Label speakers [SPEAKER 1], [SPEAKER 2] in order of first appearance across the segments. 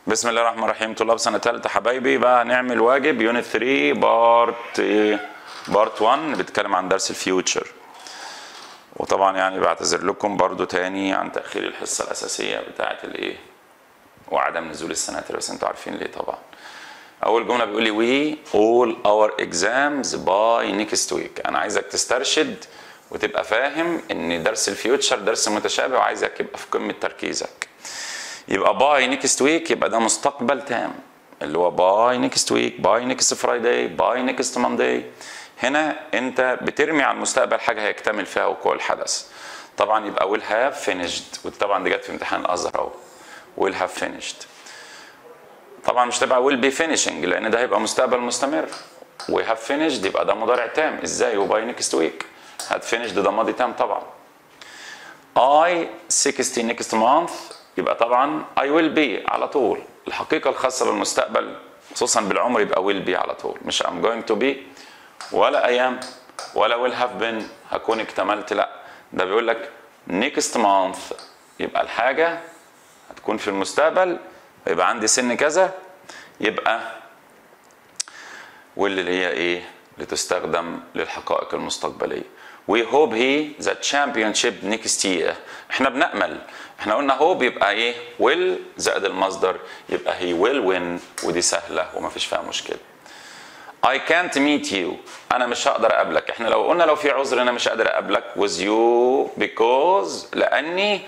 [SPEAKER 1] بسم الله الرحمن الرحيم طلاب سنة تالتة حبايبي بقى نعمل واجب يونت 3 بارت بارت 1 بيتكلم عن درس الفيوتشر وطبعا يعني بعتذر لكم برضو تاني عن تأخير الحصة الأساسية بتاعة الإيه وعدم نزول السناتر بس انتوا عارفين ليه طبعا أول جملة بيقول لي we all our exams by next week أنا عايزك تسترشد وتبقى فاهم إن درس الفيوتشر درس متشابه وعايزك يبقى في قمة تركيزك يبقى باي نيكست ويك يبقى ده مستقبل تام اللي هو باي نيكست ويك باي نيكست فرايداي باي نيكست مانداي هنا انت بترمي على المستقبل حاجه هيكتمل فيها وقوع الحدث طبعا يبقى ويل هاف فينيشد وطبعا دي جت في امتحان الازهر اهو ويل هاف فينيشد طبعا مش تبقى ويل بي فينيشنج لان ده هيبقى مستقبل مستمر وي هاف فينيشد يبقى ده مضارع تام ازاي وباي نيكست ويك هات فينيشد ده ماضي تام طبعا اي 60 نيكست مانث يبقى طبعا I will be على طول الحقيقة الخاصة بالمستقبل خصوصا بالعمر يبقى will be على طول مش I'm going to be ولا أيام ولا will have been هكون اكتملت لا ده بيقول لك next month يبقى الحاجة هتكون في المستقبل يبقى عندي سن كذا يبقى واللي هي ايه لتستخدم للحقائق المستقبليه We hope he the championship next year. احنا بنأمل احنا قلنا hope يبقى ايه will زائد المصدر يبقى he will win ودي سهلة وما فيش فيها مشكلة. I can't meet you انا مش هقدر اقابلك احنا لو قلنا لو في عذر انا مش قادر اقابلك with you because لاني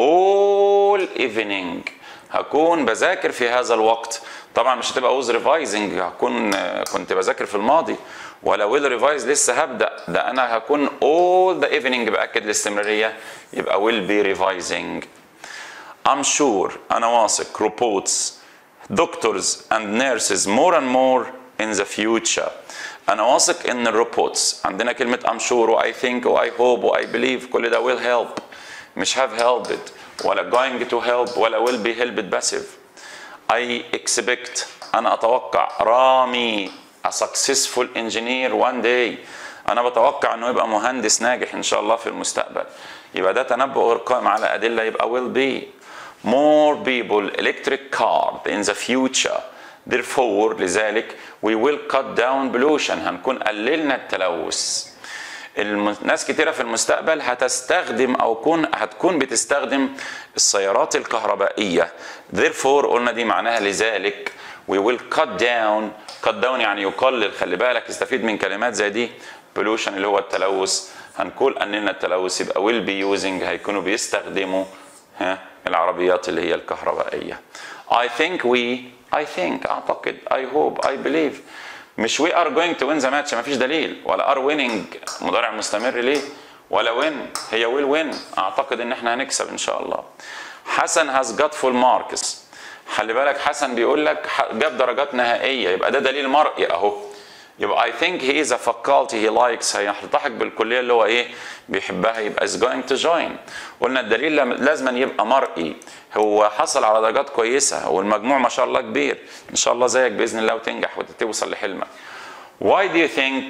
[SPEAKER 1] all evening هكون بذاكر في هذا الوقت طبعا مش هتبقى وز ريفايزنج هكون كنت بذاكر في الماضي ولا ويل ريفايز لسه هبدا ده انا هكون all the evening باكد الاستمراريه يبقى will be revising I'm sure انا واثق reports doctors and nurses more and more in the future انا واثق ان الريبورتس عندنا كلمه I'm sure و I think و I hope و I believe كل ده will help مش have helped ولا going to help ولا will be helped passive I expect أنا أتوقع رامي a successful engineer one day أنا بتوقع إنه يبقى مهندس ناجح إن شاء الله في المستقبل يبقى ده تنبؤ غير قائم على أدلة يبقى will be more people electric car in the future therefore لذلك we will cut down pollution هنكون قللنا التلوث الناس كتيرة في المستقبل هتستخدم أو كون هتكون بتستخدم السيارات الكهربائية therefore قلنا دي معناها لذلك we will cut down cut down يعني يقلل خلي بالك استفيد من كلمات زي دي pollution اللي هو التلوث هنقول قللنا التلوث يبقى will be using هيكونوا بيستخدموا ها العربيات اللي هي الكهربائية I think we I think أعتقد I hope I believe مش we are going to win the match مفيش دليل ولا are winning مضارع مستمر ليه ولا win هي will win اعتقد ان احنا هنكسب ان شاء الله حسن has got full marks خلي بالك حسن بيقول لك جاب درجات نهائيه يبقى ده دليل مرئي اهو يبقى I think he is a faculty he likes هيلتحق بالكليه اللي هو ايه بيحبها يبقى is going to join قلنا الدليل لازم يبقى مرئي هو حصل على درجات كويسه والمجموع ما شاء الله كبير ان شاء الله زيك باذن الله وتنجح وتوصل لحلمك why do you think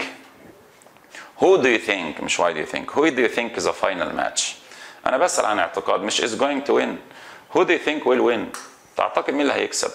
[SPEAKER 1] who do you think مش why do you think who do you think is a final match انا بسال عن اعتقاد مش is going to win who do you think will win تعتقد مين اللي هيكسب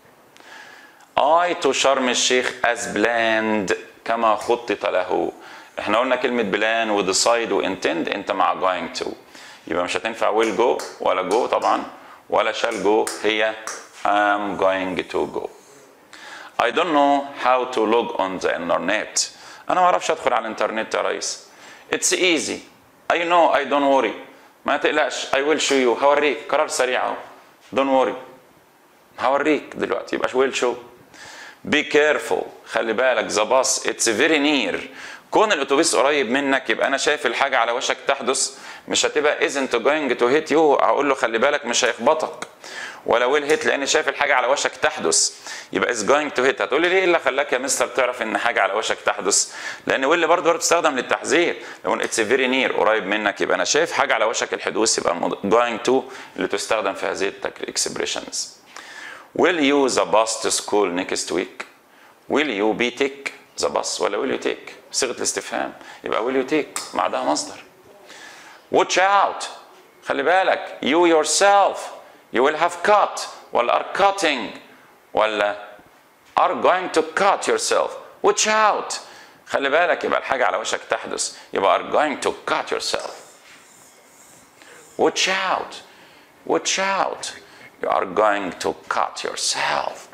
[SPEAKER 1] I to شرم الشيخ as planned كما خطط له احنا قلنا كلمة بلان وديسايد وانتند انت مع going to يبقى مش هتنفع will go ولا go طبعا ولا shall go هي I'm going to go I don't know how to log on the internet انا ما اعرفش ادخل على الانترنت يا ريس It's easy I know I don't worry ما تقلقش I will show you هوريك قرار سريع اهو don't worry هوريك دلوقتي يبقى will show be careful خلي بالك the bus it's very near كون الاتوبيس قريب منك يبقى انا شايف الحاجه على وشك تحدث مش هتبقى isn't going to hit you هقول له خلي بالك مش هيخبطك ولا ويل هيت لان شايف الحاجه على وشك تحدث يبقى is going to hit هتقول لي ليه اللي خلاك يا مستر تعرف ان حاجه على وشك تحدث لان ويل برضه بتستخدم للتحذير لو اتس فيري نير قريب منك يبقى انا شايف حاجه على وشك الحدوث يبقى going to اللي تستخدم في هذه الاكسبريشنز will you the bus to school next week will you be take the bus ولا will you take صيغه الاستفهام يبقى will you take بعدها مصدر watch out خلي بالك you yourself you will have cut ولا are cutting ولا are going to cut yourself watch out خلي بالك يبقى الحاجة على وشك تحدث يبقى are going to cut yourself watch out watch out you are going to cut yourself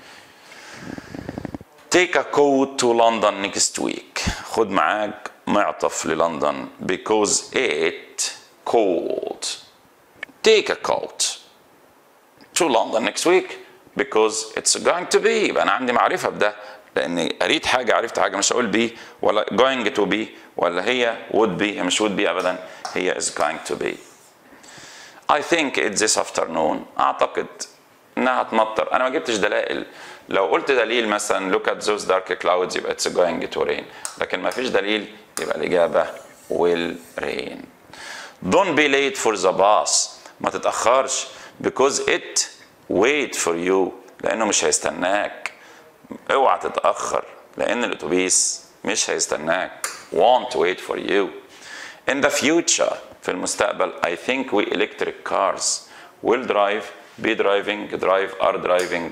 [SPEAKER 1] take a coat to London next week خد معاك معطف للندن because it cold take a coat to London next week because it's going to be يبقى انا عندي معرفه بده لاني قريت حاجه عرفت حاجه مش هقول بي ولا going to be ولا هي would be هي مش would be ابدا هي is going to be I think it's this afternoon اعتقد انها تمطر انا ما جبتش دلائل لو قلت دليل مثلا look at those dark clouds يبقى it's going to rain لكن ما فيش دليل يبقى الاجابه will rain don't be late for the bus ما تتاخرش because it wait for you لانه مش هيستناك اوعى تتاخر لان الاتوبيس مش هيستناك won't wait for you in the future في المستقبل I think we electric cars will drive be driving drive are driving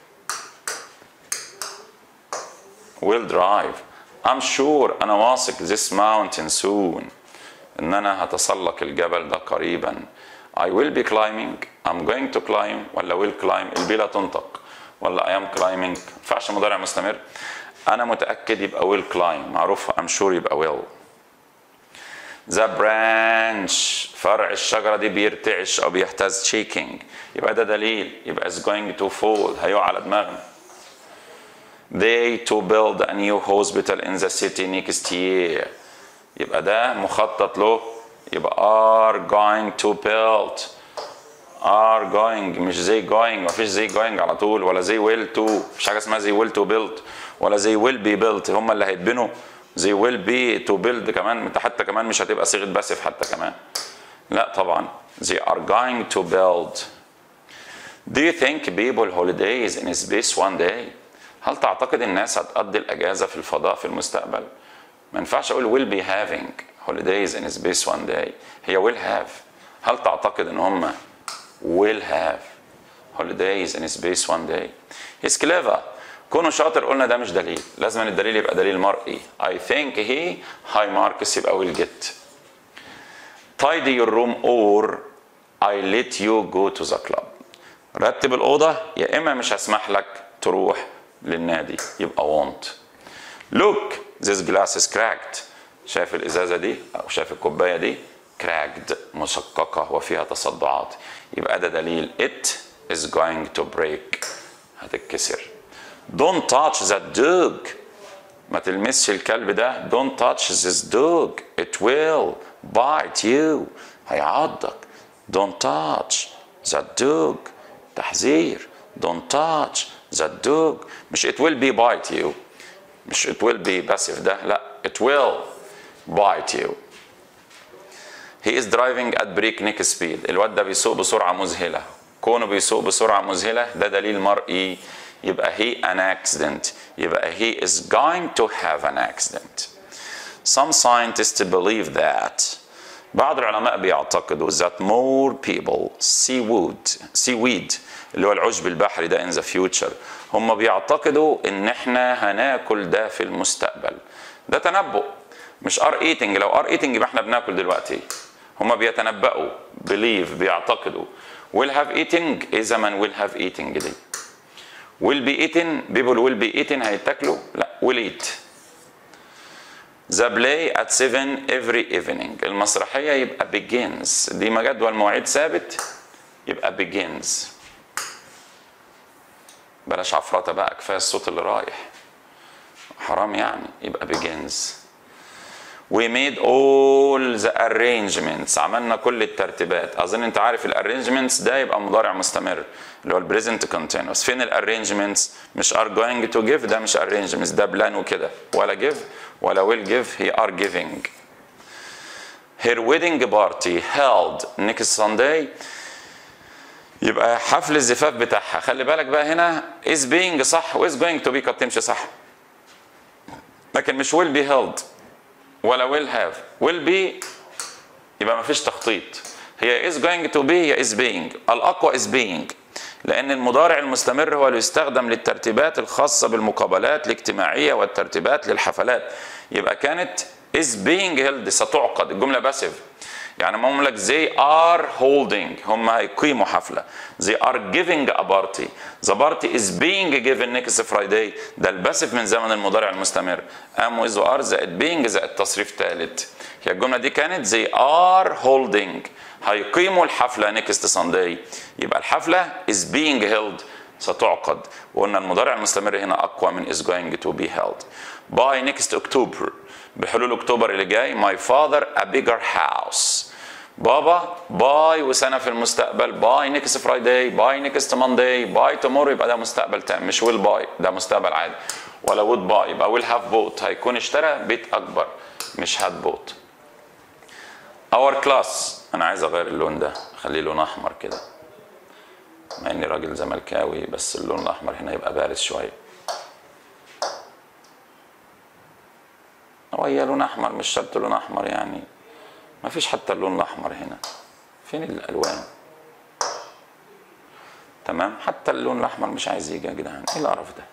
[SPEAKER 1] will drive I'm sure أنا واثق this mountain soon إن أنا هتسلق الجبل ده قريبا I will be climbing I'm going to climb ولا will climb البي لا تنطق ولا I am climbing ما ينفعش مضارع مستمر أنا متأكد يبقى will climb معروف I'm sure يبقى will The branch فرع الشجرة دي بيرتعش أو بيهتز shaking يبقى ده دليل يبقى is going to fall هيقع على دماغنا They to build a new hospital in the city next year يبقى ده مخطط له يبقى are going to build are going مش زي going مفيش زي going على طول ولا زي will to مفيش حاجة اسمها زي will to build ولا زي will be built هم اللي هيتبنوا زي will be to build كمان انت حتى كمان مش هتبقى صيغة باسف حتى كمان لا طبعا they are going to build Do you think people holidays in space one day هل تعتقد الناس هتقضي الأجازة في الفضاء في المستقبل؟ ما ينفعش أقول will be having holidays in space one day هي will have هل تعتقد إن هم will have holidays in space one day he's clever كونه شاطر قلنا ده مش دليل لازم أن الدليل يبقى دليل مرئي I think he high marks يبقى will get tidy your room or I let you go to the club رتب الأوضة يا إما مش هسمح لك تروح للنادي يبقى won't look this glass is cracked شايف الإزازة دي أو شايف الكوباية دي cracked مشققة وفيها تصدعات يبقى ده دليل it is going to break هتتكسر don't touch that dog ما تلمسش الكلب ده don't touch this dog it will bite you هيعضك don't touch that dog تحذير don't touch that dog مش it will be bite you مش it will be passive ده لا it will bite you he is driving at breakneck speed الواد ده بيسوق بسرعة مذهلة كونه بيسوق بسرعة مذهلة ده دليل مرئي يبقى he an accident يبقى he is going to have an accident some scientists believe that بعض العلماء بيعتقدوا that more people seaweed seaweed اللي هو العشب البحري ده in the future هم بيعتقدوا ان احنا هناكل ده في المستقبل ده تنبؤ مش ار ايتنج لو ار ايتنج يبقى احنا بناكل دلوقتي هم بيتنبؤوا believe بيعتقدوا will have eating ايه زمن will have eating دي will be eaten people will be eaten هيتاكلوا لا will eat The play at 7 every evening المسرحية يبقى begins دي ما جدول مواعيد ثابت يبقى begins بلاش عفرطة بقى كفاية الصوت اللي رايح حرام يعني يبقى begins We made all the arrangements عملنا كل الترتيبات أظن أنت عارف الارrangements ده يبقى مضارع مستمر اللي هو البريزنت continuous فين الارrangements مش are going to give ده مش arrangements ده بلان وكده ولا give ولا will give he are giving her wedding party held next Sunday يبقى حفل الزفاف بتاعها خلي بالك بقى هنا is being صح و is going to be قد تمشي صح لكن مش will be held ولا will have will be يبقى ما فيش تخطيط هي is going to be هي is being الأقوى is being لأن المضارع المستمر هو اللي يستخدم للترتيبات الخاصة بالمقابلات الاجتماعية والترتيبات للحفلات يبقى كانت is being held ستعقد الجملة باسف يعني ما هم لك they are holding هم هيقيموا حفلة they are giving a party the party is being given next Friday ده الباسف من زمن المضارع المستمر am with are زائد being زائد تصريف ثالث هي الجملة دي كانت they are holding هيقيموا الحفلة next Sunday يبقى الحفلة is being held ستعقد وقلنا المضارع المستمر هنا أقوى من is going to be held by next October بحلول أكتوبر اللي جاي my father a bigger house بابا باي وسنة في المستقبل باي نيكست فرايداي باي نيكست مانداي باي تومورو يبقى ده مستقبل تام مش ويل باي ده مستقبل عادي ولا وود باي يبقى ويل هاف بوت هيكون اشترى بيت أكبر مش هاد بوت اور كلاس انا عايز اغير اللون ده اخليه لون احمر كده مع اني راجل زملكاوي بس اللون الاحمر هنا يبقى بارز شويه هو هي لون احمر مش شرط لون احمر يعني ما فيش حتى اللون الاحمر هنا فين الالوان تمام حتى اللون الاحمر مش عايز يجي يا جدعان ايه القرف ده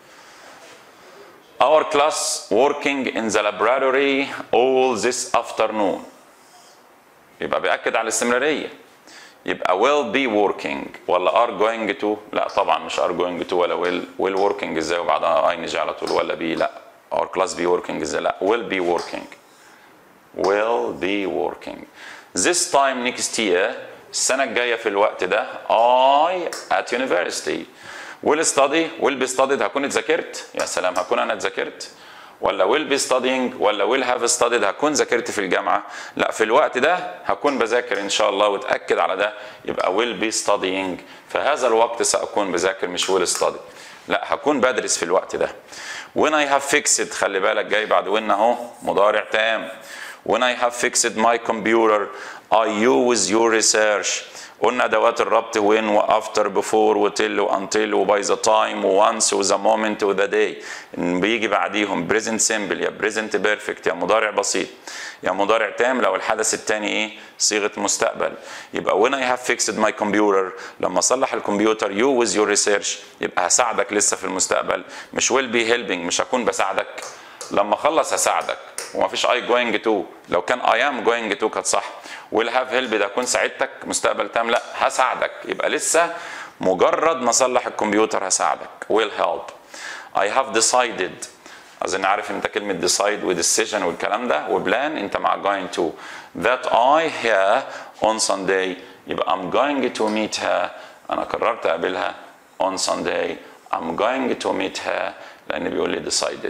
[SPEAKER 1] Our class working in the laboratory all this afternoon يبقى بيأكد على الاستمرارية يبقى will be working ولا are going to لا طبعا مش are going to ولا will will working ازاي وبعدها اي نجي على طول ولا be لا our class be working ازاي لا will be working will be working this time next year السنة الجاية في الوقت ده I at university will study will be studied هكون اتذاكرت يا سلام هكون أنا اتذاكرت ولا will be studying ولا will have studied هكون ذاكرت في الجامعة لا في الوقت ده هكون بذاكر إن شاء الله وتأكد على ده يبقى will be studying في هذا الوقت سأكون بذاكر مش will study لا هكون بدرس في الوقت ده when I have fixed خلي بالك جاي بعد when اهو مضارع تام when I have fixed my computer I use your research قلنا ادوات الربط when وافتر before وتل وانتل وباي ذا تايم وانس وذا مومنت وذا داي بيجي بعديهم present simple يا present perfect يا مضارع بسيط يا مضارع تام لو الحدث الثاني ايه صيغه مستقبل يبقى when I have fixed my computer لما اصلح الكمبيوتر you with your research يبقى هساعدك لسه في المستقبل مش will be helping مش هكون بساعدك لما اخلص هساعدك ومفيش I going to لو كان I am going to كانت صح will have help ده اكون ساعدتك مستقبل تام لا هساعدك يبقى لسه مجرد ما اصلح الكمبيوتر هساعدك will help I have decided اظن عارف انت كلمه decide وديسيجن والكلام ده وبلان انت مع going to that I here on Sunday يبقى I'm going to meet her انا قررت اقابلها on Sunday I'm going to meet her لان بيقول لي decided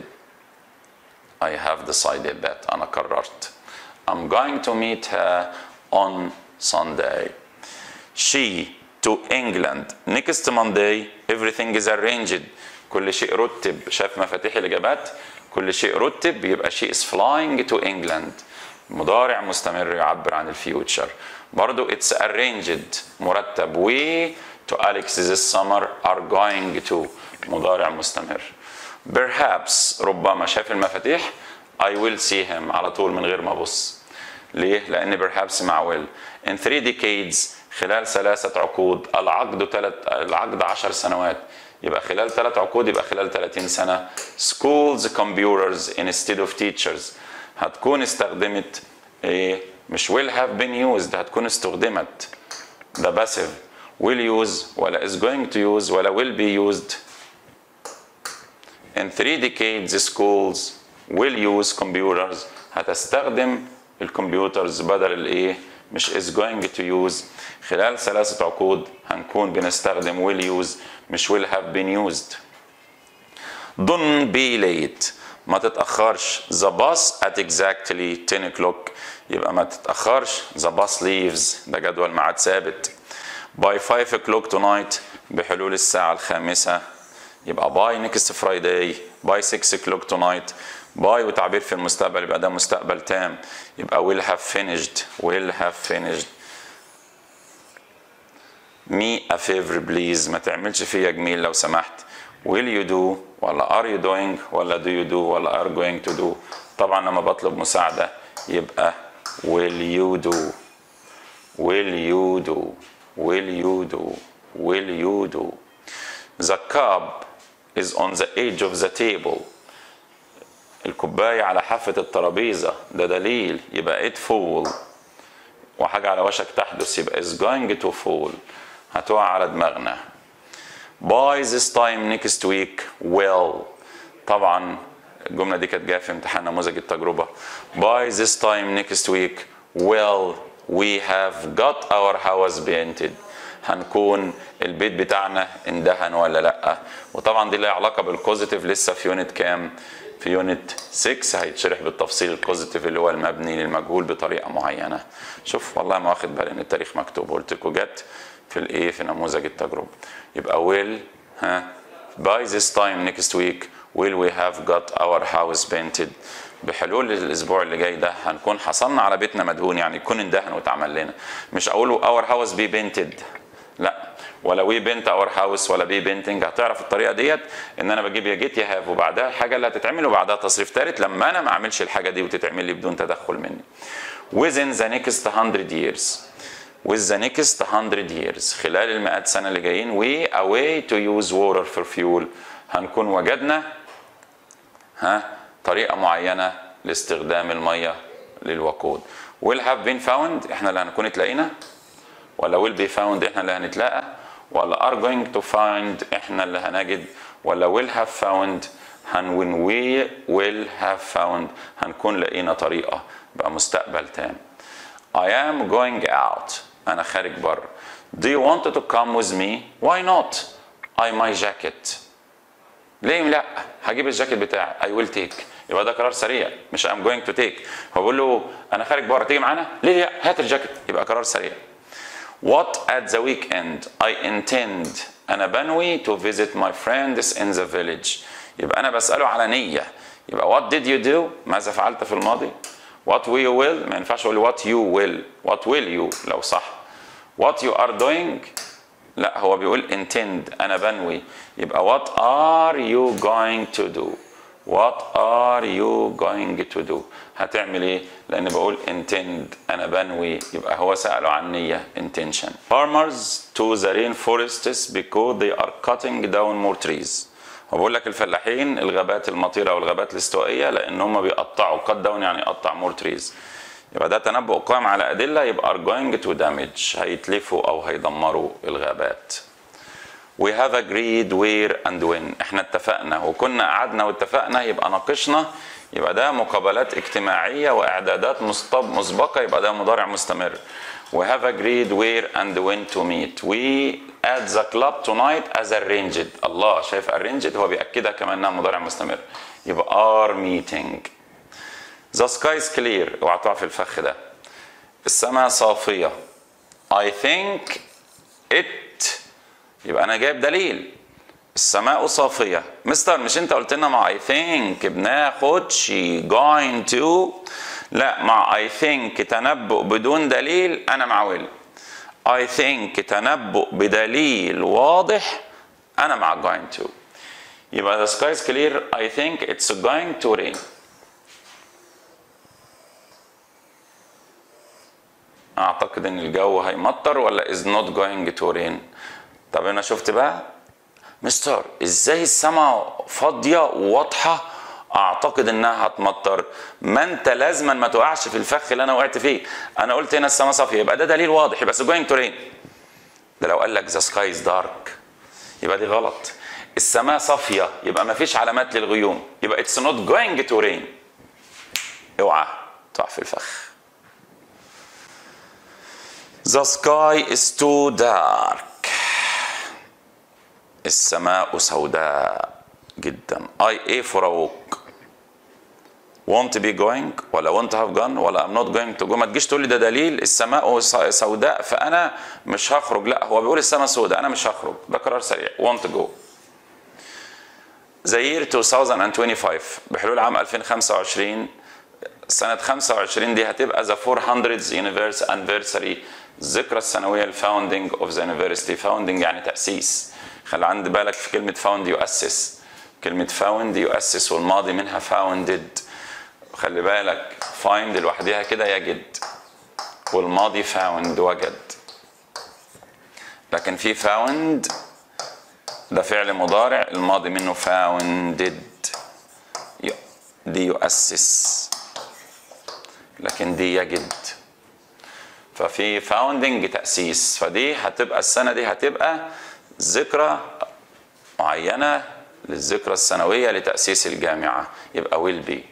[SPEAKER 1] I have decided that أنا قررت I'm going to meet her on Sunday she to England next Monday everything is arranged كل شيء رتب شاف مفاتيح الإجابات كل شيء رتب يبقى she is flying to England مضارع مستمر يعبر عن الفيوتشر برضو it's arranged مرتب we to Alex this summer are going to مضارع مستمر perhaps ربما شاف المفاتيح I will see him على طول من غير ما ابص ليه؟ لأن perhaps مع will in three decades خلال ثلاثة عقود العقد ثلاث العقد 10 سنوات يبقى خلال ثلاث عقود يبقى خلال 30 سنة schools computers instead of teachers هتكون استخدمت ايه مش will have been used هتكون استخدمت ده passive will use ولا is going to use ولا will be used in three decades schools will use computers هتستخدم الكمبيوترز بدل الايه مش is going to use خلال ثلاثة عقود هنكون بنستخدم will use مش will have been used don't be late ما تتأخرش the bus at exactly 10 o'clock يبقى ما تتأخرش the bus leaves ده جدول ميعاد ثابت by 5 o'clock tonight بحلول الساعة الخامسة يبقى by next Friday by 6 o'clock tonight باي وتعبير في المستقبل يبقى ده مستقبل تام يبقى will have finished will have finished me a favor please ما تعملش فيا جميل لو سمحت will you do ولا are you doing ولا do you do ولا are going to do طبعا لما بطلب مساعدة يبقى will you do will you do will you do will you do the cup is on the edge of the table الكوباية على حافة الترابيزة ده دليل يبقى it fall وحاجة على وشك تحدث يبقى is going to fall هتقع على دماغنا by this time next week will طبعا الجملة دي كانت جاية في امتحان نموذج التجربة by this time next week will we have got our house painted هنكون البيت بتاعنا اندهن ولا لا وطبعا دي لها علاقة بالكوزيتيف لسه في يونت كام في يونت 6 هيتشرح بالتفصيل الكوزيتيف اللي هو المبني للمجهول بطريقه معينه شوف والله ما واخد بالي ان التاريخ مكتوب قلت لكم جت في الايه في نموذج التجربه يبقى will ها by this time next week will we have got our house painted بحلول الاسبوع اللي جاي ده هنكون حصلنا على بيتنا مدهون يعني يكون اندهن واتعمل لنا مش اقول our house be painted لا ولا وي بنت اور هاوس ولا بي بينتنج هتعرف الطريقه ديت ان انا بجيب يا جيت يا هاف وبعدها الحاجه اللي هتتعمل وبعدها تصريف ثالث لما انا ما اعملش الحاجه دي وتتعمل لي بدون تدخل مني within the next 100 years with the next 100 years خلال المئات سنه اللي جايين we a way to use water for fuel هنكون وجدنا ها طريقه معينه لاستخدام الميه للوقود will have been found احنا اللي هنكون اتلاقينا ولا will be found احنا اللي هنتلاقى ولا are going to find احنا اللي هنجد ولا will have found هن when we will have found هنكون لقينا طريقة بقى مستقبل تام I am going out أنا خارج بره Do you want to come with me? Why not? I my jacket ليه لا هجيب الجاكيت بتاعي I will take يبقى ده قرار سريع مش I'm going to take هو بقول له أنا خارج بره تيجي معانا ليه لا هات الجاكيت يبقى قرار سريع What at the weekend I intend أنا بنوي to visit my friends in the village يبقى أنا بسأله على نية يبقى what did you do ماذا فعلت في الماضي what will you will ما ينفعش أقول what you will what will you لو صح what you are doing لا هو بيقول intend أنا بنوي يبقى what are you going to do what are you going to do هتعمل ايه لان بقول intend انا بنوي يبقى هو سأله عن نية intention farmers to the rainforests because they are cutting down more trees هو بقول لك الفلاحين الغابات المطيرة والغابات الاستوائية لان هم بيقطعوا cut down يعني يقطع more trees يبقى ده تنبؤ قائم على أدلة يبقى are going to damage هيتلفوا أو هيدمروا الغابات we have agreed where and when احنا اتفقنا وكنا قعدنا واتفقنا يبقى ناقشنا يبقى ده مقابلات اجتماعية وإعدادات مسبقة يبقى ده مضارع مستمر we have agreed where and when to meet we at the club tonight as arranged الله شايف arranged هو بيأكدها كمان انها مضارع مستمر يبقى are meeting the sky is clear اوعى تقع في الفخ ده السماء صافية I think it يبقى انا جايب دليل السماء صافية مستر مش انت قلت لنا مع I think بناخد she going to لا مع I think تنبؤ بدون دليل انا مع ويل I think تنبؤ بدليل واضح انا مع going to يبقى the sky is clear I think it's going to rain اعتقد ان الجو هيمطر ولا is not going to rain طب انا شفت بقى مستر ازاي السماء فاضيه وواضحه اعتقد انها هتمطر ما انت لازما ما تقعش في الفخ اللي انا وقعت فيه انا قلت هنا السماء صافيه يبقى ده دليل واضح يبقى going to rain ده لو قال لك the sky is dark يبقى دي غلط السماء صافيه يبقى ما فيش علامات للغيوم يبقى it's not going to rain اوعى تقع في الفخ The sky is too dark السماء سوداء جدا I A for a walk want to be going ولا want to have gone ولا I'm not going to go ما تجيش تقول لي ده دليل السماء سوداء فأنا مش هخرج لا هو بيقول السماء سوداء أنا مش هخرج ده قرار سريع want to go The year 2025 بحلول عام 2025 سنة 25 دي هتبقى the 400th universe anniversary الذكرى السنوية الفاوندنج اوف ذا يونيفرستي فاوندنج يعني تأسيس خلي عند بالك في كلمة فاوند يؤسس كلمة فاوند يؤسس والماضي منها فاوندد خلي بالك فايند لوحدها كده يجد والماضي فاوند وجد لكن لكن في found ده فعل مضارع الماضي منه founded دي يؤسس لكن دي يجد ففي فاوندنج تأسيس فدي هتبقى السنة دي هتبقى ذكرى معينة للذكرى السنوية لتأسيس الجامعة يبقى will be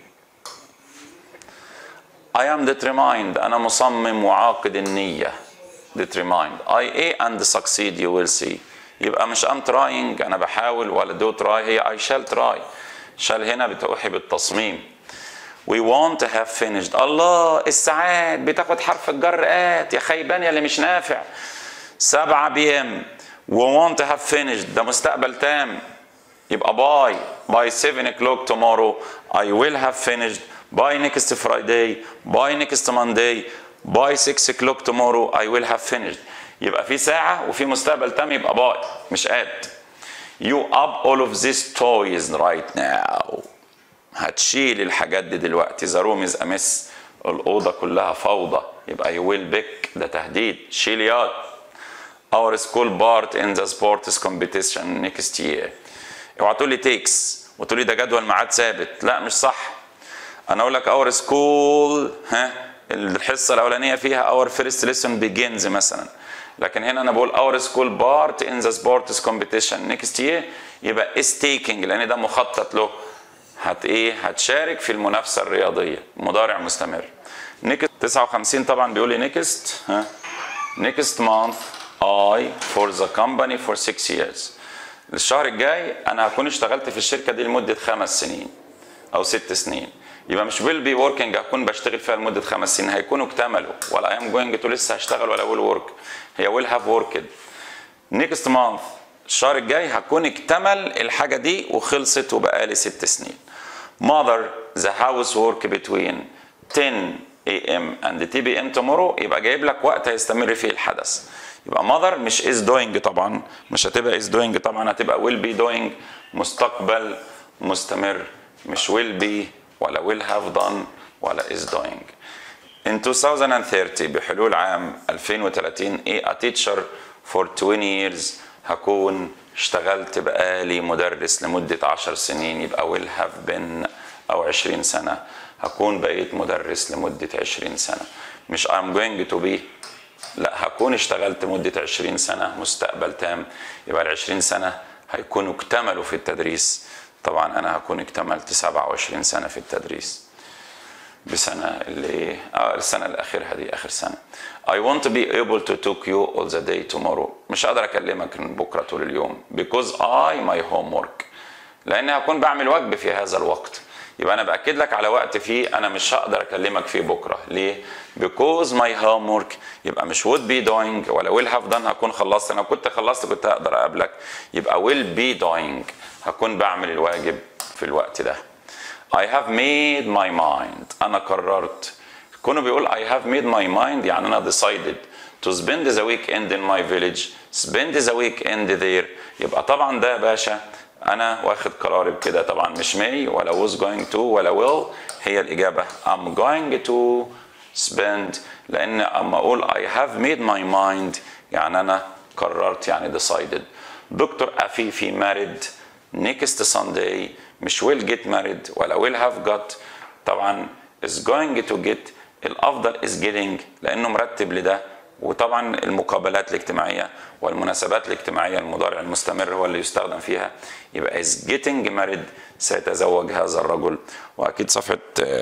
[SPEAKER 1] I am determined أنا مصمم وعاقد النية determined I A and succeed you will see يبقى مش I'm trying أنا بحاول ولا do try هي I shall try shall هنا بتوحي بالتصميم We want to have finished الله الساعات بتاخد حرف الجر آت يا خيبان يا اللي مش نافع 7 بي ام We want to have finished ده مستقبل تام يبقى by by 7 o'clock tomorrow I will have finished by next Friday by next Monday by 6 o'clock tomorrow I will have finished يبقى في ساعة وفي مستقبل تام يبقى by مش at You up all of these toys right now هتشيل الحاجات دي دلوقتي ذا روم از امس الاوضه كلها فوضى يبقى يو ويل بيك ده تهديد شيل ياد اور سكول بارت ان ذا سبورتس كومبيتيشن نيكست يير اوعى تقول لي تيكس وتقول لي ده جدول ميعاد ثابت لا مش صح انا اقول لك اور سكول ها الحصه الاولانيه فيها اور فيرست ليسون بيجينز مثلا لكن هنا انا بقول اور سكول بارت ان ذا سبورتس كومبيتيشن نيكست يير يبقى از تيكينج لان ده مخطط له هت ايه هتشارك في المنافسه الرياضيه مضارع مستمر نيكست 59 طبعا بيقول لي نيكست ها نيكست مانث اي فور ذا كومباني فور 6 years الشهر الجاي انا هكون اشتغلت في الشركه دي لمده خمس سنين او ست سنين يبقى مش ويل بي وركينج هكون بشتغل فيها لمده خمس سنين هيكونوا اكتملوا ولا اي ام جوينج تو لسه هشتغل ولا ويل ورك هي ويل هاف وركد نيكست مانث الشهر الجاي هكون اكتمل الحاجه دي وخلصت وبقى لي ست سنين mother the housework between 10 a.m. and 10 p.m. tomorrow يبقى جايب لك وقت هيستمر فيه الحدث يبقى mother مش is doing طبعا مش هتبقى is doing طبعا هتبقى will be doing مستقبل مستمر مش will be ولا will have done ولا is doing in 2030 بحلول عام 2030 ايه a teacher for 20 years هكون اشتغلت بقالي مدرس لمدة عشر سنين يبقى will have been أو عشرين سنة هكون بقيت مدرس لمدة عشرين سنة مش I'm going to be لا هكون اشتغلت مدة عشرين سنة مستقبل تام يبقى العشرين سنة هيكونوا اكتملوا في التدريس طبعا أنا هكون اكتملت 27 سنة في التدريس بسنة اللي اه السنة الأخيرة دي آخر سنة I want to be able to talk you all the day tomorrow مش قادر أكلمك بكرة طول اليوم because I my homework لأن هكون بعمل واجب في هذا الوقت يبقى أنا بأكد لك على وقت فيه أنا مش هقدر أكلمك فيه بكرة ليه؟ because my homework يبقى مش would be doing ولا will have done هكون خلصت أنا كنت خلصت كنت هقدر أقابلك يبقى will be doing هكون بعمل الواجب في الوقت ده I have made my mind أنا قررت كونه بيقول I have made my mind يعني أنا decided to spend the weekend in my village spend the weekend there يبقى طبعا ده يا باشا أنا واخد قراري بكده طبعا مش may ولا was going to ولا will هي الإجابة I'm going to spend لأن أما أقول I have made my mind يعني أنا قررت يعني decided دكتور أفيفي married next Sunday مش will get married ولا will have got طبعا is going to get الافضل is getting لانه مرتب لده وطبعا المقابلات الاجتماعيه والمناسبات الاجتماعيه المضارع المستمر هو اللي يستخدم فيها يبقى is getting married سيتزوج هذا الرجل واكيد صفحه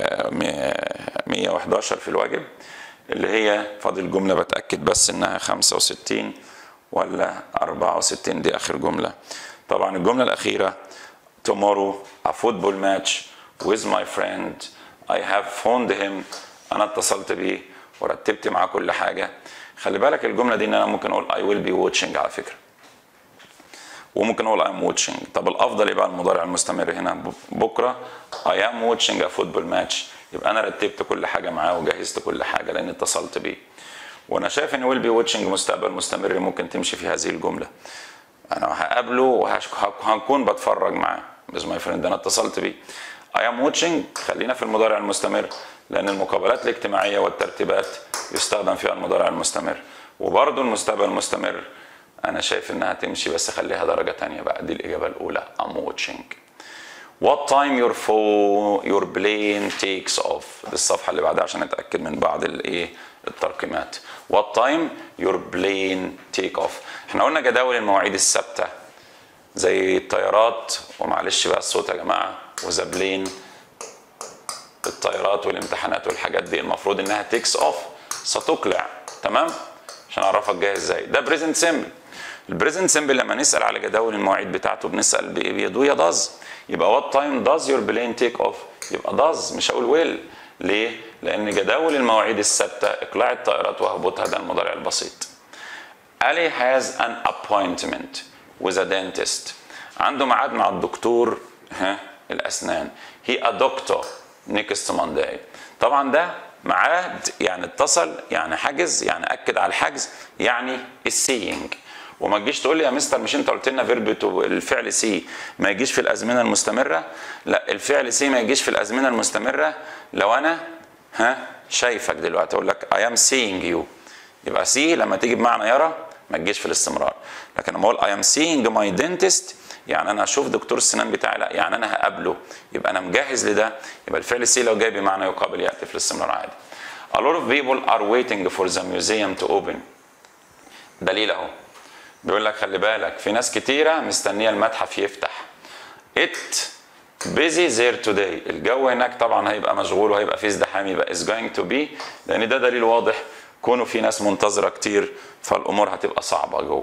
[SPEAKER 1] 111 في الواجب اللي هي فاضل جمله بتاكد بس انها 65 ولا 64 دي اخر جمله طبعا الجمله الاخيره tomorrow a football match with my friend I have phoned him انا اتصلت بيه ورتبت معاه كل حاجه خلي بالك الجمله دي ان انا ممكن اقول I will be watching على فكره وممكن اقول I'm watching طب الافضل يبقى المضارع المستمر هنا بكره I am watching a football match يبقى انا رتبت كل حاجه معاه وجهزت كل حاجه لان اتصلت بيه وانا شايف ان will be watching مستقبل مستمر ممكن تمشي في هذه الجمله انا هقابله وهكون بتفرج معاه بس ماي فريند انا اتصلت بيه I am watching خلينا في المضارع المستمر لان المقابلات الاجتماعيه والترتيبات يستخدم فيها المضارع المستمر وبرضه المستقبل المستمر انا شايف انها تمشي بس خليها درجه تانية بقى دي الاجابه الاولى I'm watching What time your phone your plane takes off دي الصفحة اللي بعدها عشان نتأكد من بعض الايه الترقيمات What time your plane take off احنا قلنا جداول المواعيد الثابتة زي الطيارات ومعلش بقى الصوت يا جماعة وذا بلين الطيارات والامتحانات والحاجات دي المفروض انها تيكس اوف ستقلع تمام عشان اعرفك جاي ازاي ده بريزنت سيمبل البريزنت سيمبل لما نسال على جداول المواعيد بتاعته بنسال بايه بيدو يا داز يبقى وات تايم داز يور بلين تيك اوف يبقى داز مش هقول ويل ليه لان جداول المواعيد الثابته اقلاع الطائرات وهبوطها ده المضارع البسيط Ali has an appointment with a dentist عنده ميعاد مع الدكتور ها الاسنان he a doctor next Monday طبعا ده ميعاد يعني اتصل يعني حجز يعني اكد على الحجز يعني السينج وما تجيش تقول لي يا مستر مش انت قلت لنا فيرب الفعل سي ما يجيش في الازمنه المستمره لا الفعل سي ما يجيش في الازمنه المستمره لو انا ها شايفك دلوقتي اقول لك I am seeing you يبقى سي لما تيجي بمعنى يرى ما تجيش في الاستمرار لكن لما اقول I am seeing my dentist يعني انا اشوف دكتور السنان بتاعي لا يعني انا هقابله يبقى انا مجهز لده يبقى الفعل سي لو جاي بمعنى يقابل ياتي في الاستمرار عادي A lot of people are waiting for the museum to open دليل اهو بيقول لك خلي بالك في ناس كتيرة مستنية المتحف يفتح It busy there today الجو هناك طبعا هيبقى مشغول وهيبقى فيه ازدحام يبقى is going to be لأن ده دليل واضح كونه في ناس منتظرة كتير فالأمور هتبقى صعبة جوه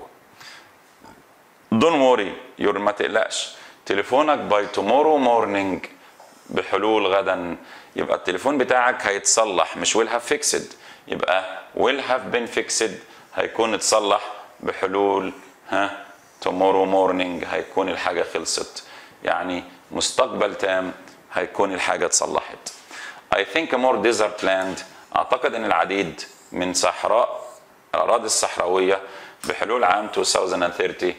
[SPEAKER 1] Don't worry يور ما تقلقش تليفونك باي tomorrow morning بحلول غدا يبقى التليفون بتاعك هيتصلح مش will have fixed يبقى will have been fixed هيكون اتصلح بحلول ها tomorrow morning هيكون الحاجة خلصت يعني مستقبل تام هيكون الحاجة اتصلحت I think more desert land أعتقد أن العديد من صحراء الأراضي الصحراوية بحلول عام 2030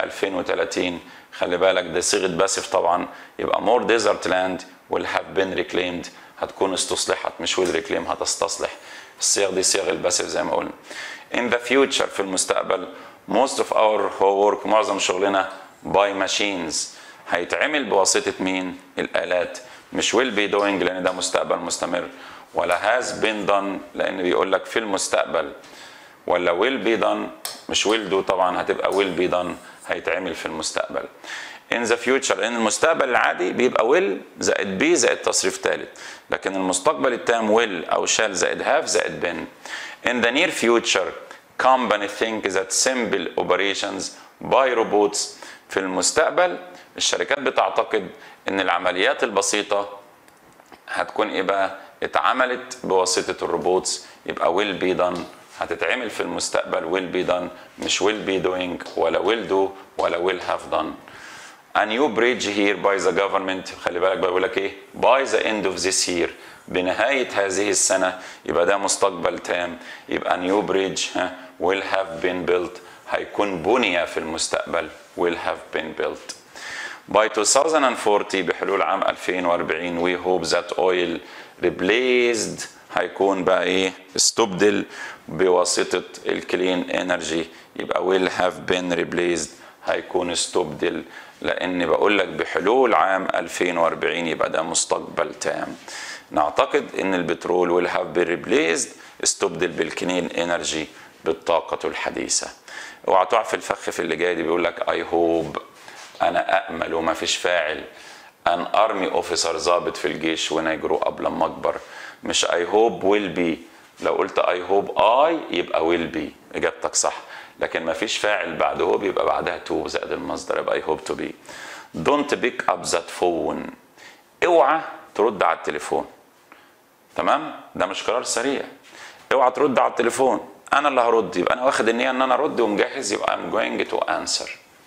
[SPEAKER 1] 2030 خلي بالك ده صيغة باسف طبعا يبقى more desert land will have been reclaimed هتكون استصلحت مش will reclaim هتستصلح الصيغ دي صيغ الباسف زي ما قلنا in the future في المستقبل most of our work معظم شغلنا by machines هيتعمل بواسطة مين؟ الآلات مش will be doing لأن ده مستقبل مستمر ولا has been done لأن بيقول لك في المستقبل ولا will be done مش will do طبعا هتبقى will be done هيتعمل في المستقبل in the future لأن المستقبل العادي بيبقى will زائد be زائد تصريف ثالث لكن المستقبل التام will أو shall زائد have زائد been in the near future company think that simple operations by robots في المستقبل الشركات بتعتقد ان العمليات البسيطه هتكون ايه بقى اتعملت بواسطه الروبوتس يبقى will be done هتتعمل في المستقبل will be done مش will be doing ولا will do ولا will have done a new bridge here by the government خلي بالك بقول لك ايه by the end of this year بنهاية هذه السنة يبقى ده مستقبل تام يبقى new bridge ها will have been built هيكون بني في المستقبل will have been built by 2040 بحلول عام 2040 we hope that oil replaced هيكون بقى ايه استبدل بواسطة الكلين انرجي يبقى will have been replaced هيكون استبدل لان بقول لك بحلول عام 2040 يبقى ده مستقبل تام نعتقد ان البترول will have been replaced استبدل بالكلين انرجي بالطاقة الحديثة اوعى تقع في الفخ في اللي جاي دي بيقول لك اي هوب انا امل وما فيش فاعل ان ارمي اوفيسر ضابط في الجيش وانا يجرو اب لما اكبر مش اي هوب ويل بي لو قلت اي هوب اي يبقى ويل بي اجابتك صح لكن ما فيش فاعل بعد هوب يبقى بعدها تو زائد المصدر يبقى اي هوب تو بي دونت بيك اب ذات فون اوعى ترد على التليفون تمام ده مش قرار سريع اوعى ترد على التليفون انا اللي هرد يبقى انا واخد النيه ان انا ارد ومجهز يبقى I'm going to answer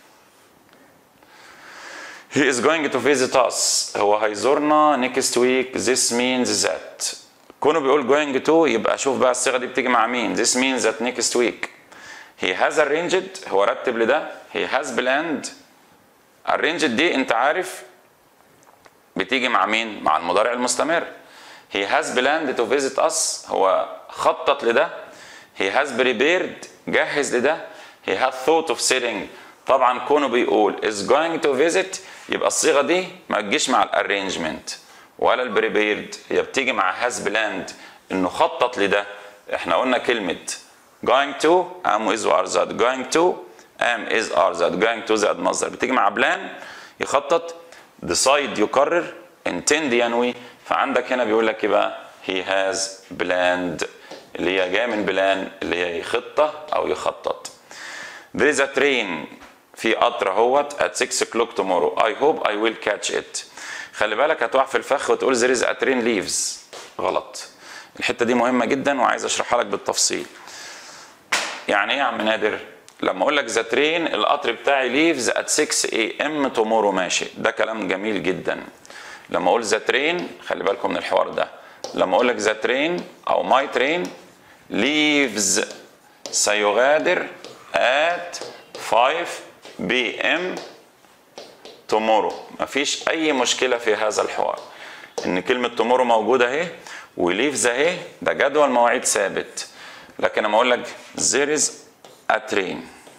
[SPEAKER 1] He is going to visit us هو هيزورنا next week this means that كونه بيقول going to يبقى شوف بقى الصيغه دي بتيجي مع مين this means that next week he has arranged هو رتب لده he has planned arranged دي انت عارف بتيجي مع مين مع المضارع المستمر he has planned to visit us هو خطط لده he has prepared جهز لده he had thought of sitting طبعا كونه بيقول is going to visit يبقى الصيغه دي ما تجيش مع الارينجمنت ولا البريبيرد هي بتيجي مع هاز بلاند انه خطط لده احنا قلنا كلمه going to am is are that going to am is are that going to زائد مصدر بتيجي مع بلان يخطط decide يقرر intend ينوي فعندك هنا بيقول لك ايه بقى he has planned اللي هي جايه من بلان اللي هي خطه او يخطط there is a train في قطر اهوت at 6 o'clock tomorrow I hope I will catch it خلي بالك هتقع في الفخ وتقول there is a train leaves غلط الحته دي مهمه جدا وعايز اشرحها لك بالتفصيل يعني ايه يا عم نادر لما اقول لك ذا ترين القطر بتاعي ليفز ات 6 اي ام تومورو ماشي ده كلام جميل جدا لما اقول ذا ترين خلي بالكم من الحوار ده لما اقول لك ذا ترين او ماي ترين ليفز سيغادر at 5 بي ام تومورو مفيش اي مشكله في هذا الحوار ان كلمه تومورو موجوده اهي وليفز اهي ده جدول مواعيد ثابت لكن لما اقول لك there is a train